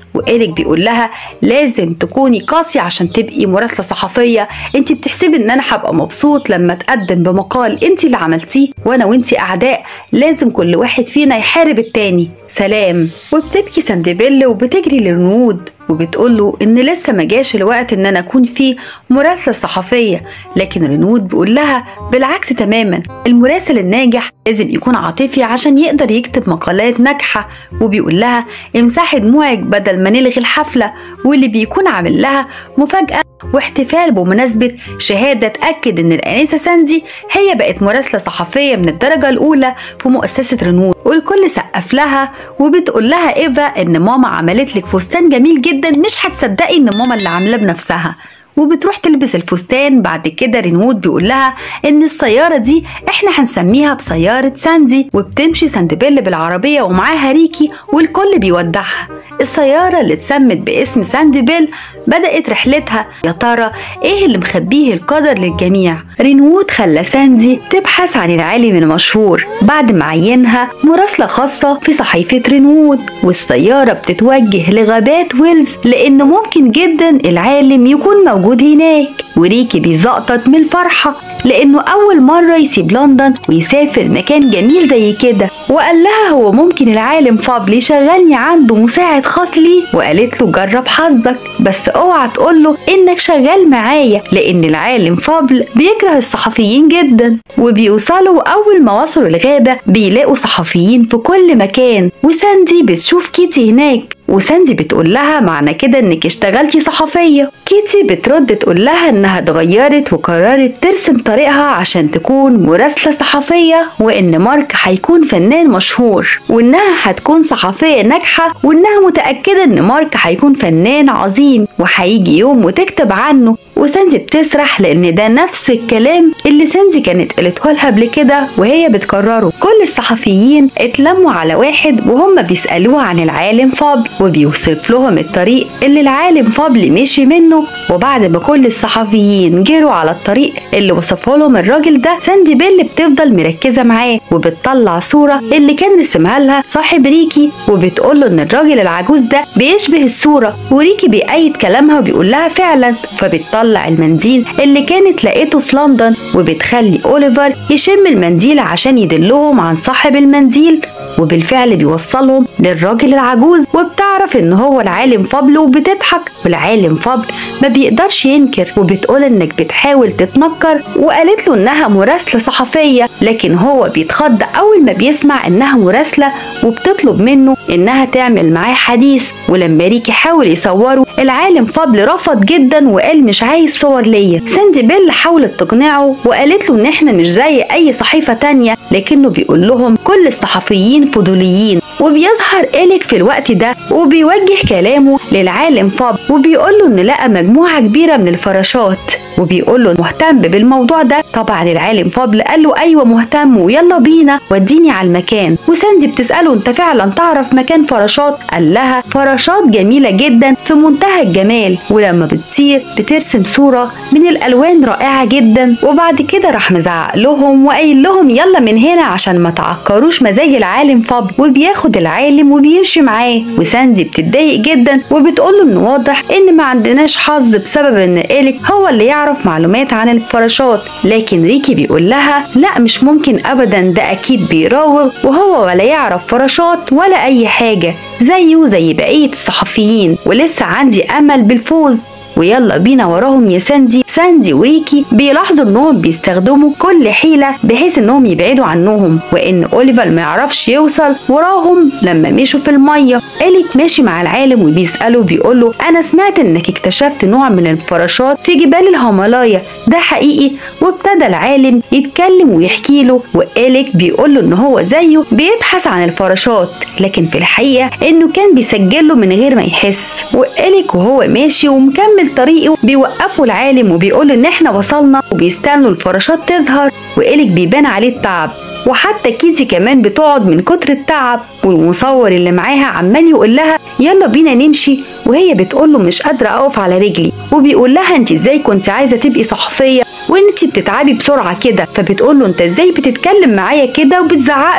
وإيريك بيقول لها لازم تكوني قاسية عشان تبقي مراسلة صحفية انت بتحسبي ان انا هبقى مبسوط لما اتقدم بمقال انت اللي عملتيه وانا وانت اعداء لازم كل واحد فينا يحارب التاني سلام وبتبكي سندبيل وبتجري لرنود وبتقول له ان لسه ما جاش الوقت ان انا اكون فيه مراسله صحفيه لكن رنود بيقول لها بالعكس تماما المراسل الناجح لازم يكون عاطفي عشان يقدر يكتب مقالات ناجحه وبيقول لها امسحي دموعك بدل ما نلغي الحفله واللي بيكون عامل لها مفاجاه واحتفال بمناسبة شهادة تأكد إن الأنسة ساندي هي بقت مراسلة صحفية من الدرجة الأولى في مؤسسة رنود والكل سقف لها وبتقول لها إيفا إن ماما عملت لك فستان جميل جدا مش هتصدقي إن ماما اللي عاملاه بنفسها وبتروح تلبس الفستان بعد كده رينوود بيقول لها ان السياره دي احنا هنسميها بسياره ساندي وبتمشي ساندبيل بالعربيه ومعاها ريكي والكل بيودعها السياره اللي اتسمت باسم ساندبيل بدات رحلتها يا ترى ايه اللي مخبيه القدر للجميع رينوود خلى ساندي تبحث عن العالم المشهور بعد ما عينها مراسله خاصه في صحيفه رينوود والسياره بتتوجه لغابات ويلز لان ممكن جدا العالم يكون موجود موجود هناك وريكي بيزقطط من الفرحة لأنه أول مرة يسيب لندن ويسافر مكان جميل زي كده وقال لها هو ممكن العالم فابل يشغلني عنده مساعد خاص ليه وقالت له جرب حظك بس اوعى تقول له انك شغال معايا لان العالم فابل بيكره الصحفيين جدا وبيوصلوا اول ما وصلوا الغابة بيلاقوا صحفيين في كل مكان وساندي بتشوف كيتي هناك وساندي بتقول لها معنى كده انك اشتغلتي صحفية كيتي بترد تقول لها انها اتغيرت وقررت ترسم طريقها عشان تكون مراسلة صحفية وان مارك هيكون فنان مشهور وانها هتكون صحفية ناجحة وانها متأكدة ان مارك هيكون فنان عظيم وهيجي يوم وتكتب عنه وساندي بتسرح لان ده نفس الكلام اللي ساندي كانت قالته لها قبل كده وهي بتكرره كل الصحفيين اتلموا على واحد وهم بيسألوه عن العالم فابل وبيوصف لهم الطريق اللي العالم فابل مشي منه وبعد ما كل الصحفيين جروا على الطريق اللي وصفه لهم الراجل ده ساندي بيل بتفضل مركزة معاه وبتطلع صورة اللي كان رسمها لها صاحب ريكي وبتقول له ان الراجل العجوز ده بيشبه الصورة وريكي بيأيد كلامها وبيقول لها فعلا فبتطلع المنديل اللي كانت لقيته في لندن وبتخلي اوليفر يشم المنديل عشان يدلهم عن صاحب المنديل وبالفعل بيوصلهم للراجل العجوز وبتعرف ان هو العالم فابل وبتضحك والعالم فابل ما بيقدرش ينكر وبتقول انك بتحاول تتنكر وقالت له انها مراسله صحفيه لكن هو بيتخض اول ما بيسمع انها مراسله وبتطلب منه انها تعمل معاه حديث ولما ريكي حاول يصوره العالم فابل رفض جدا وقال مش عايز صور ليا ساندي بيل حاولت تقنعه وقالت له ان احنا مش زي اي صحيفه تانية لكنه بيقول لهم كل الصحفيين فضوليين وبيظهر إليك في الوقت ده وبيوجه كلامه للعالم فاب وبيقول له إن لقى مجموعة كبيرة من الفراشات وبيقول له مهتم بالموضوع ده طبعا العالم فابل قال له ايوه مهتم ويلا بينا وديني على المكان وساندي بتساله انت فعلا تعرف مكان فراشات قال لها فراشات جميله جدا في منتهى الجمال ولما بتطير بترسم صوره من الالوان رائعه جدا وبعد كده راح مزعق لهم وقايل لهم يلا من هنا عشان ما تعكروش مزاج العالم فابل وبياخد العالم وبيمشي معاه وساندي بتتضايق جدا وبتقول له ان واضح ان ما عندناش حظ بسبب ان إليك هو اللي يعرف تعرف معلومات عن الفراشات لكن ريكي بيقول لها لا مش ممكن ابدا ده اكيد بيراوغ وهو ولا يعرف فراشات ولا اي حاجه زيه زي بقيه الصحفيين ولسه عندي امل بالفوز ويلا بينا وراهم يا ساندي ساندي وريكي بيلاحظوا انهم بيستخدموا كل حيلة بحيث انهم يبعدوا عنهم وان اوليفر ما يعرفش يوصل وراهم لما مشوا في المية إليك ماشي مع العالم وبيسأله بيقول له انا سمعت انك اكتشفت نوع من الفراشات في جبال الهيمالايا ده حقيقي وابتدى العالم يتكلم ويحكي له وإليك بيقول له ان هو زيه بيبحث عن الفراشات لكن في الحقيقة انه كان بيسجله من غير ما يحس وإليك وهو ماشي ومكمل طريقه بيوقفوا العالم وبيقولوا ان احنا وصلنا وبيستنوا الفراشات تظهر وإليك بيبان عليه التعب وحتى كيتي كمان بتقعد من كتر التعب والمصور اللي معاها عمال يقول لها يلا بينا نمشي وهي بتقول له مش قادره اقف على رجلي وبيقول لها انت ازاي كنت عايزه تبقي صحفيه وانت بتتعبي بسرعه كده فبتقول له انت ازاي بتتكلم معايا كده وبتزعق له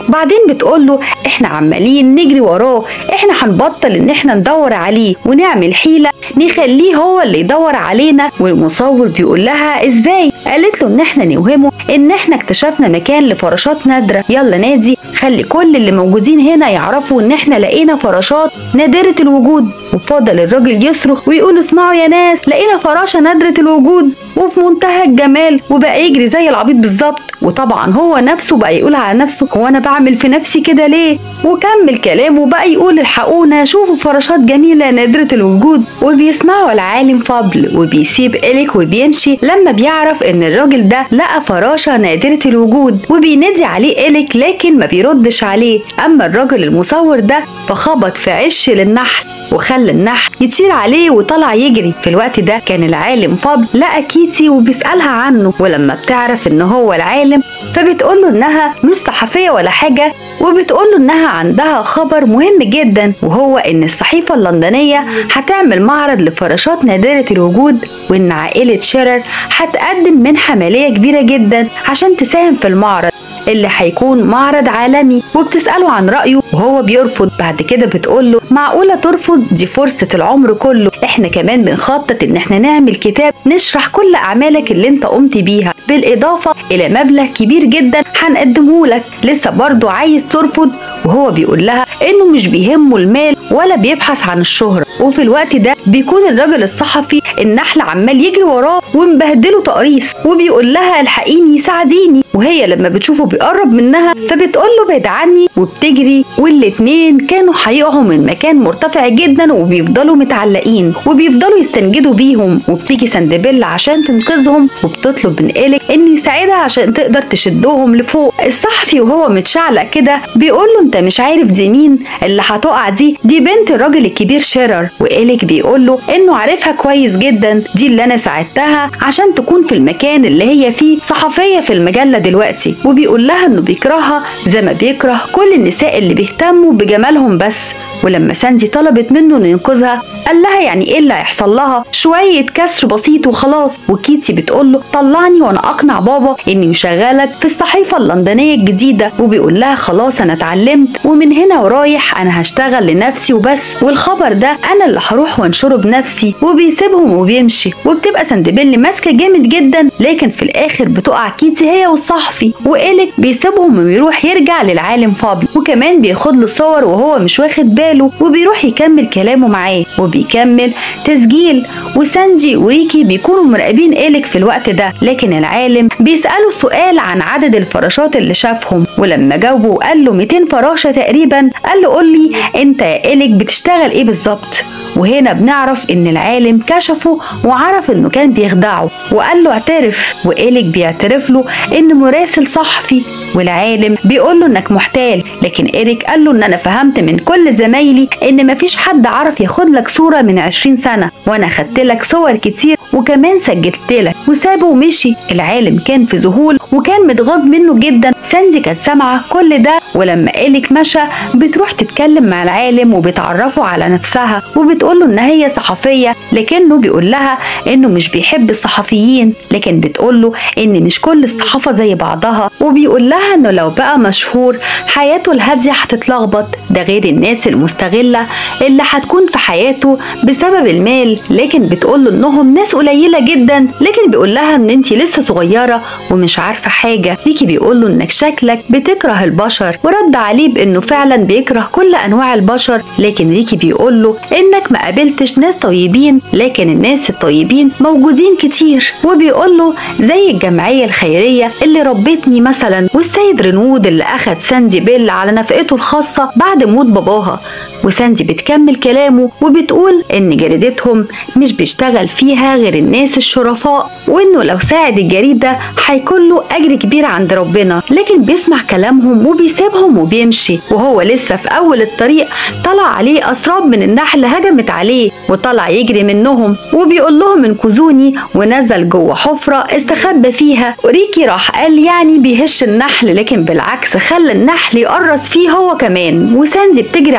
بعدين بتقول له احنا عمالين نجري وراه احنا هنبطل ان احنا ندور عليه ونعمل حيله نخليه هو اللي يدور علينا والمصور بيقول لها ازاي قالت له ان احنا نوهمه ان احنا اكتشفنا مكان لفراشات نادره يلا نادي خلي كل اللي موجودين هنا يعرفوا ان احنا لقينا فراشات نادره الوجود وفضل الراجل يصرخ ويقول اسمعوا يا ناس لقينا فراشه نادره الوجود وفي منتهى الجمال وبقى يجري زي العبيط بالظبط وطبعا هو نفسه بقى يقول على نفسه هو انا بعمل في نفسي كده ليه وكمل كلامه بقى يقول الحقونا شوفوا فراشات جميله نادره الوجود وبيسمعوا العالم فضل وبيسيب إليك وبيمشي لما بيعرف ان الراجل ده لقى فراشه نادره الوجود وبينادي عليه إليك لكن ما بيردش عليه اما الراجل المصور ده فخبط في عش للنحل وخلى النحل يطير عليه وطلع يجري في الوقت ده كان العالم فضل لقى كيتي وبيسألها عنه ولما بتعرف ان هو العالم فبتقول له انها مش صحفية ولا حاجة وبتقول له انها عندها خبر مهم جدا وهو ان الصحيفة اللندنية هتعمل معرض لفراشات نادرة الوجود وان عائلة شيرر هتقدم منحة مالية كبيرة جدا عشان تساهم في المعرض اللي هيكون معرض عالمي وبتسأله عن رأيه وهو بيرفض بعد كده بتقول له معقولة ترفض دي فرصة العمر كله احنا كمان بنخطط ان احنا نعمل كتاب نشرح كل اعمالك اللي انت قمت بيها بالاضافة الى مبلغ كبير جدا هنقدمه لك لسه برضو عايز ترفض وهو بيقول لها انه مش بيهمه المال ولا بيبحث عن الشهرة وفي الوقت ده بيكون الراجل الصحفي النحل عمال يجري وراه ومبهدله تقريص وبيقول لها الحقيني ساعديني وهي لما بتشوفه بيقرب منها فبتقول له بعد عني وبتجري والاتنين كانوا هيقعوا من مكان مرتفع جدا وبيفضلوا متعلقين وبيفضلوا يستنجدوا بيهم وبتيجي سندبيلا عشان تنقذهم وبتطلب من إليك انه يساعدها عشان تقدر تشدهم لفوق الصحفي وهو متشعلق كده بيقول له انت مش عارف دي مين اللي هتقع دي دي بنت الراجل الكبير شيرر وإليك بيقول له انه عارفها كويس جدا دي اللي انا ساعدتها عشان تكون في المكان اللي هي فيه صحفيه في المجله دلوقتي وبيقول لها انه بيكرهها زي ما بيكره كل النساء اللي بيهتموا بجمالهم بس ولما ساندي طلبت منه انه ينقذها قال لها يعني ايه اللي هيحصل لها شويه كسر بسيط وخلاص وكيتي بتقول له طلعني وانا اقنع بابا اني مشغلك في الصحيفه اللندنيه الجديده وبيقول لها خلاص انا اتعلمت ومن هنا ورايح انا هشتغل لنفسي وبس والخبر ده انا اللي هروح وانشره بنفسي وبيسيبهم وبيمشي وبتبقى سندبيل ماسكه جامد جدا لكن في الاخر بتقع كيتي هي والصحفي وإليك بيسيبهم وبيروح يرجع للعالم فاضل وكمان بياخد له صور وهو مش واخد باله وبيروح يكمل كلامه معاه وبيكمل تسجيل وسانجي وريكي بيكونوا مراقبين إليك في الوقت ده لكن العالم بيسأله سؤال عن عدد الفراشات اللي شافهم ولما جاوبه وقال له 200 فراشة تقريبا قال له قول لي انت يا إليك بتشتغل ايه بالظبط وهنا بنعرف ان العالم كشفه وعرف انه كان بيخدعه وقال له اعترف وإليك بيعترف له انه مراسل صحفي والعالم بيقول له انك محتال لكن إيريك قال له ان انا فهمت من كل زمايلي ان مفيش حد عرف ياخد لك صورة من 20 سنة وانا خدت لك صور كتير وكمان سجلت لك وسابه ومشي العالم كان في ذهول وكان متغاظ منه جدا ساندي كانت سامعة كل ده ولما إيليك مشى بتروح تتكلم مع العالم وبتعرفه على نفسها وبتقول له ان هي صحفية لكنه بيقول لها انه مش بيحب الصحفيين لكن بتقول له ان مش كل الصحافة زي بعضها وبيقول لها انه لو بقى مشهور حياته الهادية هتتلخبط ده غير الناس المستغلة اللي هتكون في حياته بسبب المال لكن بتقول له انهم ناس قليلة جدا لكن بيقول لها ان انت لسه صغيرة ومش عارفة حاجة ريكي بيقول له انك شكلك بتكره البشر ورد عليه بانه فعلا بيكره كل انواع البشر لكن ريكي بيقول له انك ما قابلتش ناس طيبين لكن الناس الطيبين موجودين كتير وبيقول له زي الجمعية الخيرية اللي ربتني مثلا والسيد رنود اللي اخد ساندي بيل على نفقته الخاصة بعد موت باباها وساندي بتكمل كلامه وبتقول ان جريدتهم مش بيشتغل فيها غير الناس الشرفاء وانه لو ساعد الجريدة هيكون له اجر كبير عند ربنا لكن بيسمع كلامهم وبيسيبهم وبيمشي وهو لسه في اول الطريق طلع عليه اسراب من النحل هجمت عليه وطلع يجري منهم وبيقول لهم انقذوني ونزل جوه حفرة استخبى فيها وريكي راح قال يعني بيهش النحل لكن بالعكس خلى النحل يقرص فيه هو كمان وساندي بتجري عليه وهي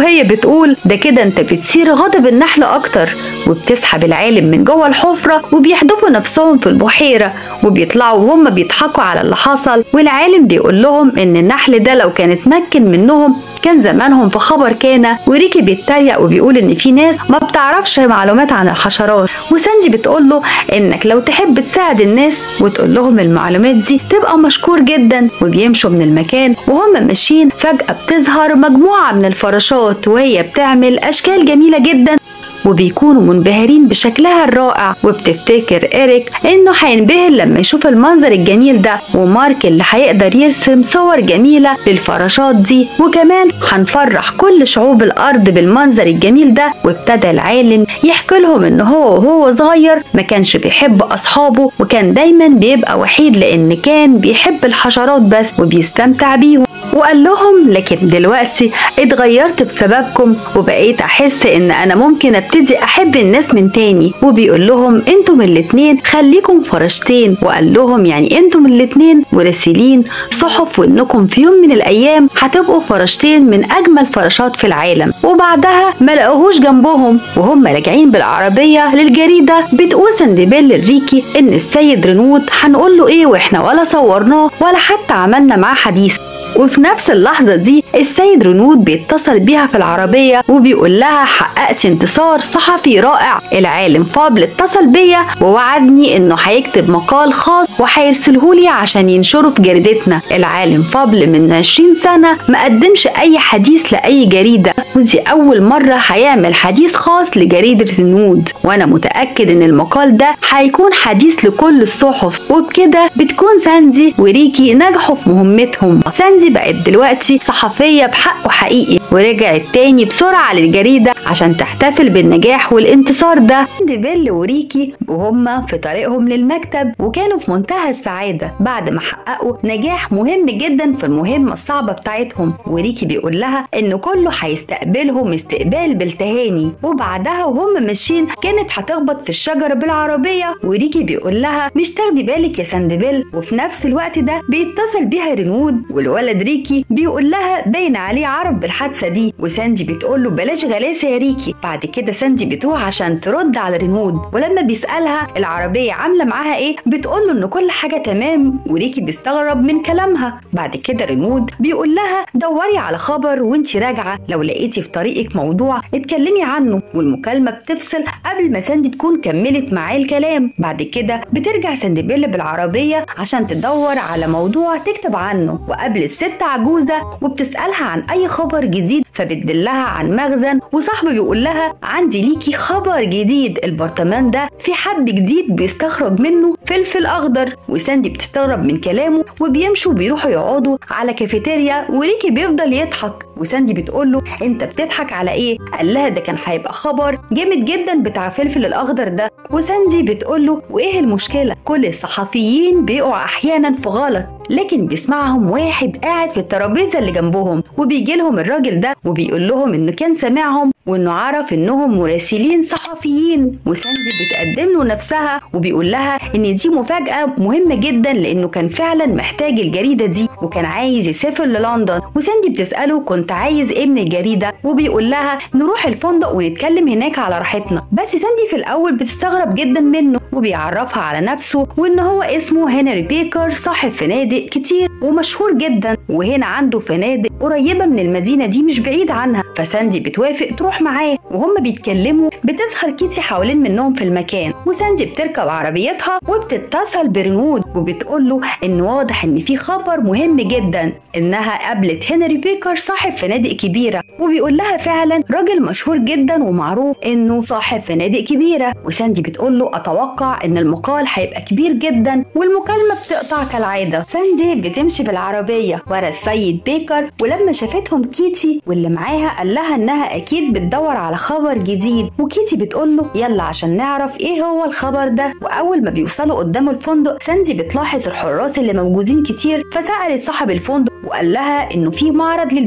وهي بتقول ده كده انت بتثير غضب النحل اكتر وبتسحب العالم من جوه الحفرة وبيحدفوا نفسهم في البحيرة وبيطلعوا وهم بيضحكوا على اللي حصل والعالم بيقول لهم ان النحل ده لو كان اتمكن منهم كان زمانهم في خبر كان وريكي بيتريق وبيقول ان في ناس ما بتعرفش معلومات عن الحشرات وسانجي بتقول له انك لو تحب تساعد الناس وتقول لهم المعلومات دي تبقى مشكور جدا وبيمشوا من المكان وهم ماشيين فجأة بتظهر مجموعة من الفراشات وهي بتعمل اشكال جميلة جدا وبيكونوا منبهرين بشكلها الرائع وبتفتكر إيريك إنه هينبهر لما يشوف المنظر الجميل ده ومارك اللي هيقدر يرسم صور جميلة للفراشات دي وكمان هنفرح كل شعوب الأرض بالمنظر الجميل ده وابتدى العالم يحكي لهم إن هو وهو صغير ما كانش بيحب أصحابه وكان دايما بيبقى وحيد لأن كان بيحب الحشرات بس وبيستمتع بيهم وقال لهم لكن دلوقتي اتغيرت بسببكم وبقيت احس ان انا ممكن ابتدي احب الناس من تاني وبيقول لهم انتم الاتنين خليكم فراشتين وقال لهم يعني انتم الاتنين مراسلين صحف وانكم في يوم من الايام هتبقوا فراشتين من اجمل فراشات في العالم وبعدها ما لقوهوش جنبهم وهم راجعين بالعربيه للجريده بتقول سندبيل للريكي ان السيد رنود هنقول له ايه واحنا ولا صورناه ولا حتى عملنا معاه حديث وفي نفس اللحظة دي السيد رنود بيتصل بيها في العربية وبيقول لها حققت انتصار صحفي رائع العالم فابل اتصل بيا ووعدني انه هيكتب مقال خاص وهيرسلهولي عشان ينشره في جريدتنا العالم فابل من 20 سنة ما قدمش اي حديث لأي جريدة ودي أول مرة هيعمل حديث خاص لجريدة رنود وأنا متأكد إن المقال ده هيكون حديث لكل الصحف وبكده بتكون ساندي وريكي نجحوا في مهمتهم ساندي بقت دلوقتي صحفية بحقه حقيقي ورجعت تاني بسرعة للجريدة عشان تحتفل بالنجاح والانتصار ده ساندي بيل وريكي وهما في طريقهم للمكتب وكانوا في منتهى السعادة بعد ما حققوا نجاح مهم جدا في المهمة الصعبة بتاعتهم وريكي بيقول لها إن كله هيستقبلهم استقبال بالتهاني وبعدها وهم ماشيين كانت هتخبط في الشجرة بالعربية وريكي بيقول لها مش تاخدي بالك يا سندبيل وفي نفس الوقت ده بيتصل بيها رنود والولد ريكي بيقول لها باين عليه عرف بالحادثة دي وساندي بتقول له بلاش غلاسة يا ريكي بعد كده ساندي بتروح عشان ترد على رنود ولما بيسألها العربية عاملة معاها ايه بتقول له ان كل حاجة تمام وريكي بيستغرب من كلامها بعد كده رنود بيقول لها دوري على خبر وانتي راجعة لو لقيتي في طريقك موضوع اتكلمي عنه والمكالمة بتفصل قبل ما ساندي تكون كملت معاه الكلام بعد كده بترجع سندبيل بالعربية عشان تدور على موضوع تكتب عنه وقابل الست عجوزة وبتسألها عن أي خبر جديد فبتدلها عن مخزن وصاحبه بيقول لها عندي ليكي خبر جديد البرطمان ده في حب جديد بيستخرج منه فلفل أخضر وساندي بتستغرب من كلامه وبيمشوا بيروحوا يقعدوا على كافيتيريا وريكي بيفضل يضحك وساندي بتقول له انت بتضحك على ايه قال لها ده كان هيبقى خبر جامد جدا بتاع فلفل الاخضر ده وساندي بتقول له وايه المشكله كل الصحفيين بيقعوا احيانا في غلط لكن بيسمعهم واحد قاعد في الترابيزه اللي جنبهم وبيجي لهم الراجل ده وبيقول لهم انه كان سامعهم وانه عرف انهم مراسلين صحفيين وساندي بتقدم له نفسها وبيقول لها ان دي مفاجاه مهمه جدا لانه كان فعلا محتاج الجريده دي وكان عايز يسافر للندن وساندي بتساله كنت عايز ايه من الجريده وبيقول لها نروح الفندق ونتكلم هناك على راحتنا بس ساندي في الاول بتستغرب جدا منه وبيعرفها على نفسه وان هو اسمه هنري بيكر صاحب فنادق كتير ومشهور جدا وهنا عنده فنادق قريبه من المدينه دي مش بعيد عنها فساندي بتوافق تروح معاه وهم بيتكلموا بتظهر كيتي حوالين منهم في المكان وساندي بتركب عربيتها وبتتصل برنود وبتقول له ان واضح ان في خبر مهم جدا انها قابلت هنري بيكر صاحب فنادق كبيره وبيقول لها فعلا راجل مشهور جدا ومعروف انه صاحب فنادق كبيره وساندي بتقول له اتوقع ان المقال هيبقى كبير جدا والمكالمه بتقطع كالعاده ساندي بتمشي بالعربيه ورا السيد بيكر ولما شافتهم كيتي واللي معاها قال لها انها اكيد بتدور على خبر جديد وكيتي بتقول له يلا عشان نعرف ايه هو الخبر ده واول ما بيوصلوا قدام الفندق ساندي بتلاحظ الحراس اللي موجودين كتير فسالت صاحب الفندق وقال لها انه في معرض للملابس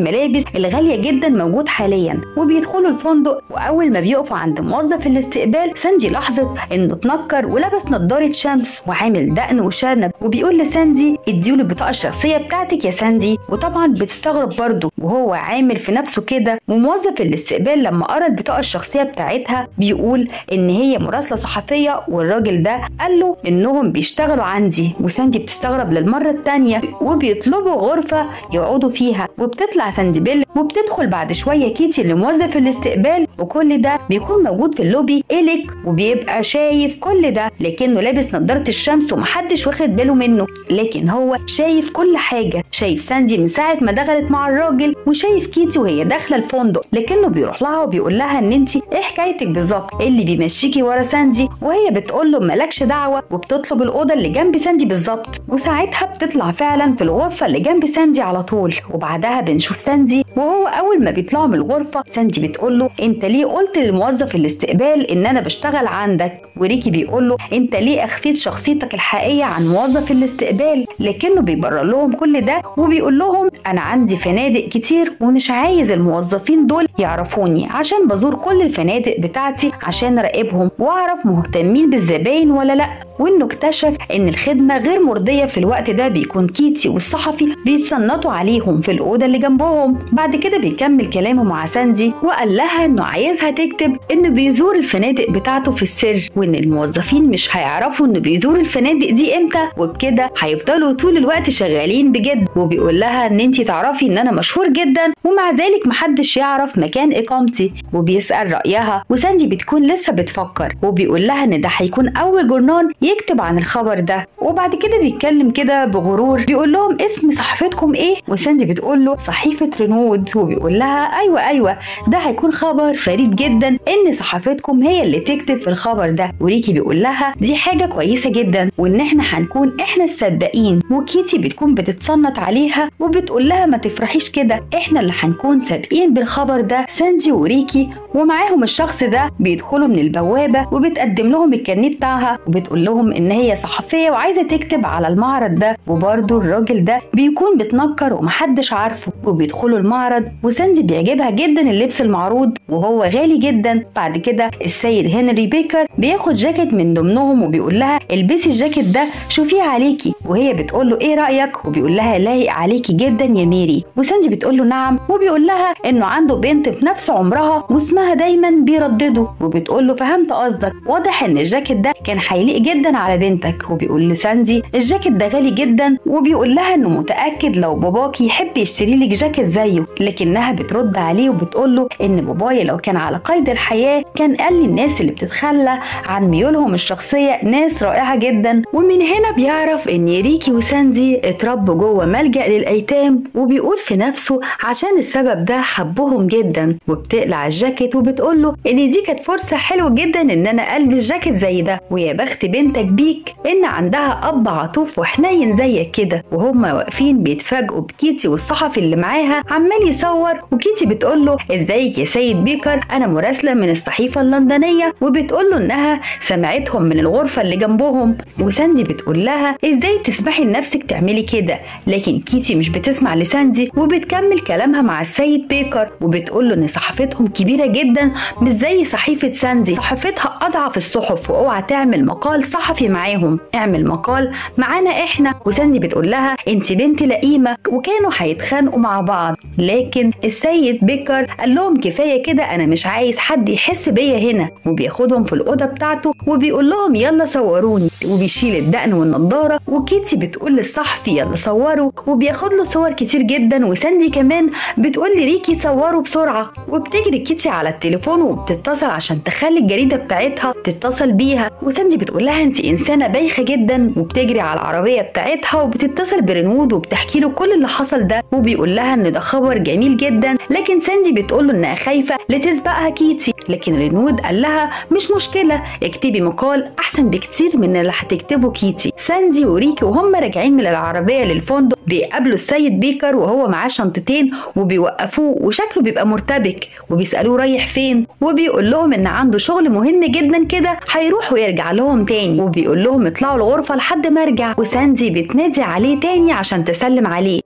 الملابس الغاليه جدا موجود حاليا وبيدخلوا الفندق واول ما بيقفوا عند موظف الاستقبال ساندي لاحظت انه اتنكر ولبس نظاره شمس وعامل دقن وشنب وبيقول لساندي اديله البطاقه الشخصيه بتاعتك يا ساندي وطبعا بتستغرب برضه وهو عامل في نفسه كده وموظف الاستقبال لما قرا البطاقه الشخصيه بتاعتها بيقول ان هي مراسله صحفيه والراجل ده قال له انهم بيشتغلوا عندي وساندي بتستغرب للمره الثانيه وبيطلبوا غرفه يقعدوا فيها وبتطلع سانديبيل وبتدخل بعد شويه كيتي لموظف الاستقبال وكل ده بيكون موجود في اللوبي إليك وبيبقى شايف كل ده لكنه لابس نظاره الشمس ومحدش واخد باله منه لكن هو شايف كل حاجه شايف ساندي من ساعه ما دخلت مع الراجل وشايف كيتي وهي داخله الفندق لكنه بيروح لها وبيقول لها ان انت ايه حكايتك بالظبط إيه اللي بيمشيكي ورا ساندي وهي بتقول له مالكش دعوه وبتطلب الاوضه اللي جنب ساندي بالظبط وساعتها بتطلع فعلا في الغرفه اللي جنب ساندي على طول وبعدها بنشوف ساندي وهو اول ما بيطلعوا من الغرفه ساندي بتقول له انت ليه قلت لموظف الاستقبال ان انا بشتغل عندك وريكي بيقول له انت ليه اخفيت شخصيتك الحقيقيه عن موظف الاستقبال لكنه بيبرر لهم كل ده وبيقول لهم انا عندي فنادق كتير ومش عايز الموظفين دول يعرفوني عشان بزور كل الفنادق بتاعتي عشان اراقبهم واعرف مهتمين بالزباين ولا لا وانه اكتشف ان الخدمه غير مرضيه في الوقت ده بيكون كيتي والصحفي بيتصنطوا عليهم في الاوضه اللي جنبهم بعد كده بيكمل كلامه مع ساندي وقال لها انه عايزها تكتب انه بيزور الفنادق بتاعته في السر وان الموظفين مش هيعرفوا انه بيزور الفنادق دي امتى وبكده هيفضلوا طول الوقت شغالين بجد وبيقول لها ان انت تعرفي ان انا مشهور جدا ومع ذلك محدش يعرف مكان اقامتي وبيسال رايها وساندي بتكون لسه بتفكر وبيقول لها ان ده هيكون اول جورنان يكتب عن الخبر ده وبعد كده بيتكلم كده بغرور بيقول لهم اسم صحيفتكم ايه وساندي بتقول له صحيفه رينود وبيقول لها ايوه ايوه ده هيكون خبر فريد جدا ان صحيفتكم هي اللي تكتب في الخبر ده وريكي بيقول لها دي حاجه كويسه جدا وان احنا هنكون احنا السباقين وكيتي بتكون بتتصنت عليها وبتقول لها ما تفرحيش كده احنا اللي هنكون سابقين بالخبر ده ساندي وريكي ومعاهم الشخص ده بيدخلوا من البوابه وبتقدم لهم الكارنيه بتاعها وبتقول لهم ان هي صحفيه وعايزه تكتب على المعرض ده وبرده الراجل ده بيكون بتنكر ومحدش عارفه وبيدخلوا المعرض وساندي بيعجبها جدا اللبس المعروض وهو غالي جدا بعد كده السيد هنري بيكر بياخد جاكيت من ضمنهم وبيقول لها البسي الجاكيت ده شوفيه عليكي وهي بتقول له ايه رايك وبيقول لها لايق عليكي جدا يا ميري وساندي بتقول له نعم وبيقول لها انه عنده بنت في نفس عمرها واسمها دايما بيردده وبتقول له فهمت قصدك واضح ان الجاكيت ده كان هيليق جدا على بنتك وبيقول لساندي الجاكيت ده غالي جدا وبيقول لها انه متاكد لو باباكي يحب يشتري لك جاكيت زيه لكنها بترد عليه وبتقول له ان بابايا لو كان على قيد الحياه كان قال لي الناس اللي بتتخلى عن ميولهم الشخصيه ناس رائعه جدا ومن هنا بيعرف ان ريكي وساندي اتربوا جوه ملجا للايتام وبيقول في نفسه عشان السبب ده حبهم جدا وبتقلع الجاكيت وبتقول له ان دي كانت فرصه حلوه جدا ان انا البس جاكيت زي ده ويا بخت بنتك بيك ان عندها اب عطوف وحنين زيك كده وهما واقفين بيتفاجئوا بكيتي والصحفي اللي معاها عمال يصور وكيتي بتقول له ازيك يا سيد بيكر انا مراسله من الصحيفه اللندنيه وبتقول له انها سمعتهم من الغرفه اللي جنبهم وساندي بتقول لها ازاي تسمحي لنفسك تعملي كده لكن كيتي مش بتسمع لساندي وبتكمل كلامها مع السيد بيكر وبتقول له ان صحيفتهم كبيره جدا مش زي صحيفه ساندي صحيفتها اضعف الصحف واوعى تعمل مقال صحفي معاهم اعمل مقال معانا احنا وساندي بتقول لها انت بنت لئيمه وكانوا هيتخانقوا مع بعض لكن السيد بيكر قال لهم كفايه كده انا مش عايز حد يحس بيا هنا وبياخدهم في الاوضه بتاعته وبيقول لهم يلا صوروني وبيشيل الدقن والنضاره وكيتي بتقول للصحفي يلا صوروا وبياخد له صور كتير جدا وساندي كمان بتقول لريكي صوروا بسرعه وبتجري كيتي على التليفون وبتتصل عشان تخلي الجريده بتاعتها تتصل بيها وساندي بتقول لها انت انسانه بايخه جدا وبتجري على العربيه بتاعتها وبتتصل برنود وبتحكي له كل اللي حصل ده وبيقول لها ان ده خبر جميل جدا لكن ساندي بتقول له انها خايفه لتسبقها كيتي لكن رينود قال لها مش مشكله اكتبي مقال احسن بكتير من اللي هتكتبه كيتي ساندي وريكي وهم راجعين من العربيه للفندق بيقابلوا السيد بيكر وهو معاه شنطتين وبيوقفوه وشكله بيبقى مرتبك وبيسالوه رايح فين وبيقول لهم ان عنده شغل مهم جدا كده هيروح ويرجع لهم تاني وبيقول لهم اطلعوا الغرفه لحد ما ارجع وساندي بتنادي عليه تاني عشان تسلم عليه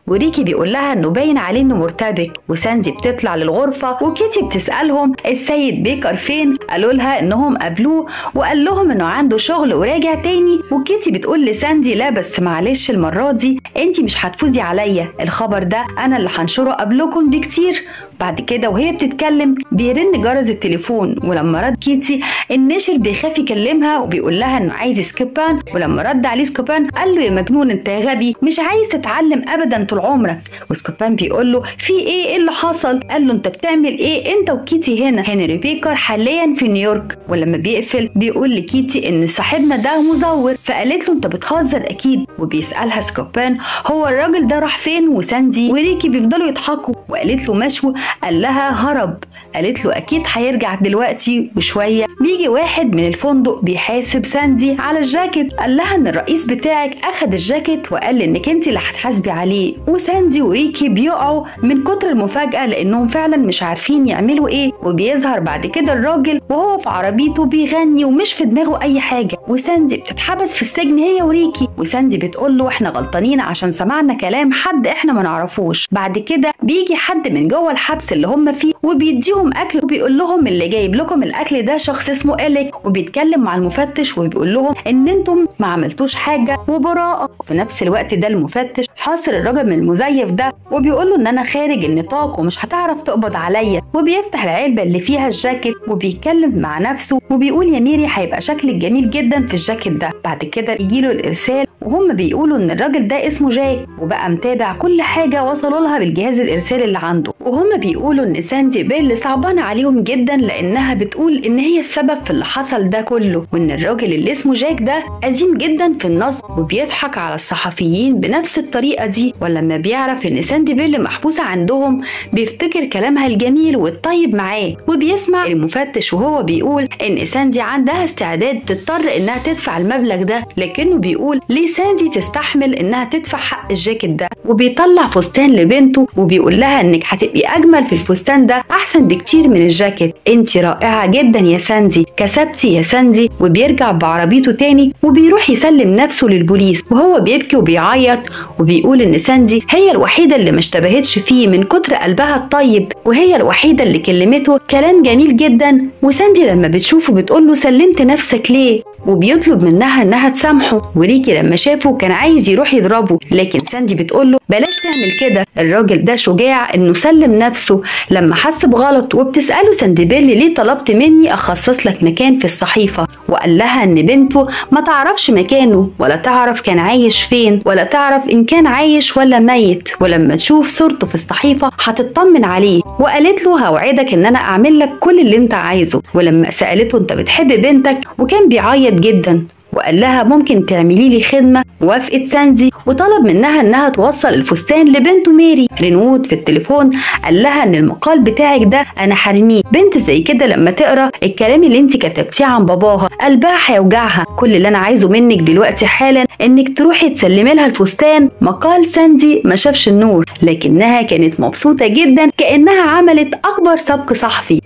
وريكي بيقول لها انه باين عليه انه مرتبك وساندي بتطلع للغرفه وكيتي بتسالهم السيد بيكر فين قالوا لها انهم قابلوه وقال لهم انه عنده شغل وراجع تاني وكيتي بتقول لساندي لا بس معلش المره دي انت مش هتفوزي عليا الخبر ده انا اللي هنشره قبلكم بكتير بعد كده وهي بتتكلم بيرن جرس التليفون ولما رد كيتي الناشر بيخاف يكلمها وبيقول لها انه عايز سكوبان ولما رد عليه سكوبان قال له يا مجنون انت يا غبي مش عايز تتعلم ابدا طول عمرك وسكوبان بيقول له في ايه ايه اللي حصل قال له انت بتعمل ايه انت وكيتي هنا هنري بيكر حاليا في نيويورك ولما بيقفل بيقول لكيتي ان صاحبنا ده مزور فقالت له انت بتهزر اكيد وبيسالها سكوبان هو الراجل ده راح فين وساندي وريكي بيفضلوا يضحكوا وقالت له مشوا قال لها هرب قالت له اكيد هيرجع دلوقتي وشويه بيجي واحد من الفندق بيحاسب ساندي على الجاكيت قال لها ان الرئيس بتاعك اخد الجاكيت وقال انك انت اللي هتحاسبي عليه وساندي وريكي بيقعوا من كتر المفاجاه لانهم فعلا مش عارفين يعملوا ايه وبيظهر بعد كده الراجل وهو في عربيته بيغني ومش في دماغه اي حاجه وساندي بتتحبس في السجن هي وريكي وساندي بتقول له احنا غلطانين عشان سمعنا كلام حد احنا ما نعرفوش بعد كده بيجي حد من جوه الحبس اللي هم فيه وبيديهم اكل وبيقول لهم اللي جايب لكم الاكل ده شخص اسمه اليك وبيتكلم مع المفتش وبيقول لهم ان انتم ما عملتوش حاجه وبراءه وفي نفس الوقت ده المفتش حاصر الراجل من المزيف ده وبيقول له ان انا خارج النطاق ومش هتعرف تقبض عليا وبيفتح العلبه اللي فيها الجاكيت وبيتكلم مع نفسه وبيقول يا ميري هيبقى شكلك جميل جدا في الجاكيت ده بعد كده يجيله الارسال وهم بيقولوا ان الراجل ده اسمه جاك وبقى متابع كل حاجه وصلوا لها بالجهاز الارسالي اللي عنده وهم بيقولوا ان ساندي بيل صعبانه عليهم جدا لانها بتقول ان هي السبب في اللي حصل ده كله وان الراجل اللي اسمه جاك ده قديم جدا في النصب وبيضحك على الصحفيين بنفس الطريقه دي ولما بيعرف ان ساندي بيل محبوسه عندهم بيفتكر كلامها الجميل والطيب معاه وبيسمع المفتش وهو بيقول ان ساندي عندها استعداد تضطر انها تدفع المبلغ ده لكنه بيقول ليه ساندي تستحمل انها تدفع حق الجاكيت ده وبيطلع فستان لبنته وبيقول لها انك هتبقي اجمل في الفستان ده احسن بكتير من الجاكيت انت رائعه جدا يا ساندي كسبتي يا ساندي وبيرجع بعربيته تاني وبيروح يسلم نفسه للبوليس وهو بيبكي وبيعيط وبيقول ان ساندي هي الوحيده اللي ما اشتبهتش فيه من كتر قلبها الطيب وهي الوحيده اللي كلمته كلام جميل جدا وساندي لما بتشوفه بتقول له سلمت نفسك ليه وبيطلب منها انها تسامحه وريكي لما شافه كان عايز يروح يضربه لكن ساندي بتقول له بلاش تعمل كده الراجل ده شجاع انه سلم نفسه لما حس بغلط وبتساله سانديبيلي ليه طلبت مني اخصص لك مكان في الصحيفه وقال لها ان بنته ما تعرفش مكانه ولا تعرف كان عايش فين ولا تعرف ان كان عايش ولا ميت ولما تشوف صورته في الصحيفه هتطمن عليه وقالت له هوعدك ان انا اعمل لك كل اللي انت عايزه ولما سالته انت بتحب بنتك وكان بيعيط جدا وقال لها ممكن تعملي لي خدمه وافقت ساندي وطلب منها انها توصل الفستان لبنته ميري رينوود في التليفون قال لها ان المقال بتاعك ده انا حرميه بنت زي كده لما تقرا الكلام اللي انت كتبتيه عن باباها قلبها هيوجعها كل اللي انا عايزه منك دلوقتي حالا انك تروحي تسلمي لها الفستان مقال ساندي ما شافش النور لكنها كانت مبسوطه جدا كانها عملت اكبر سبق صحفي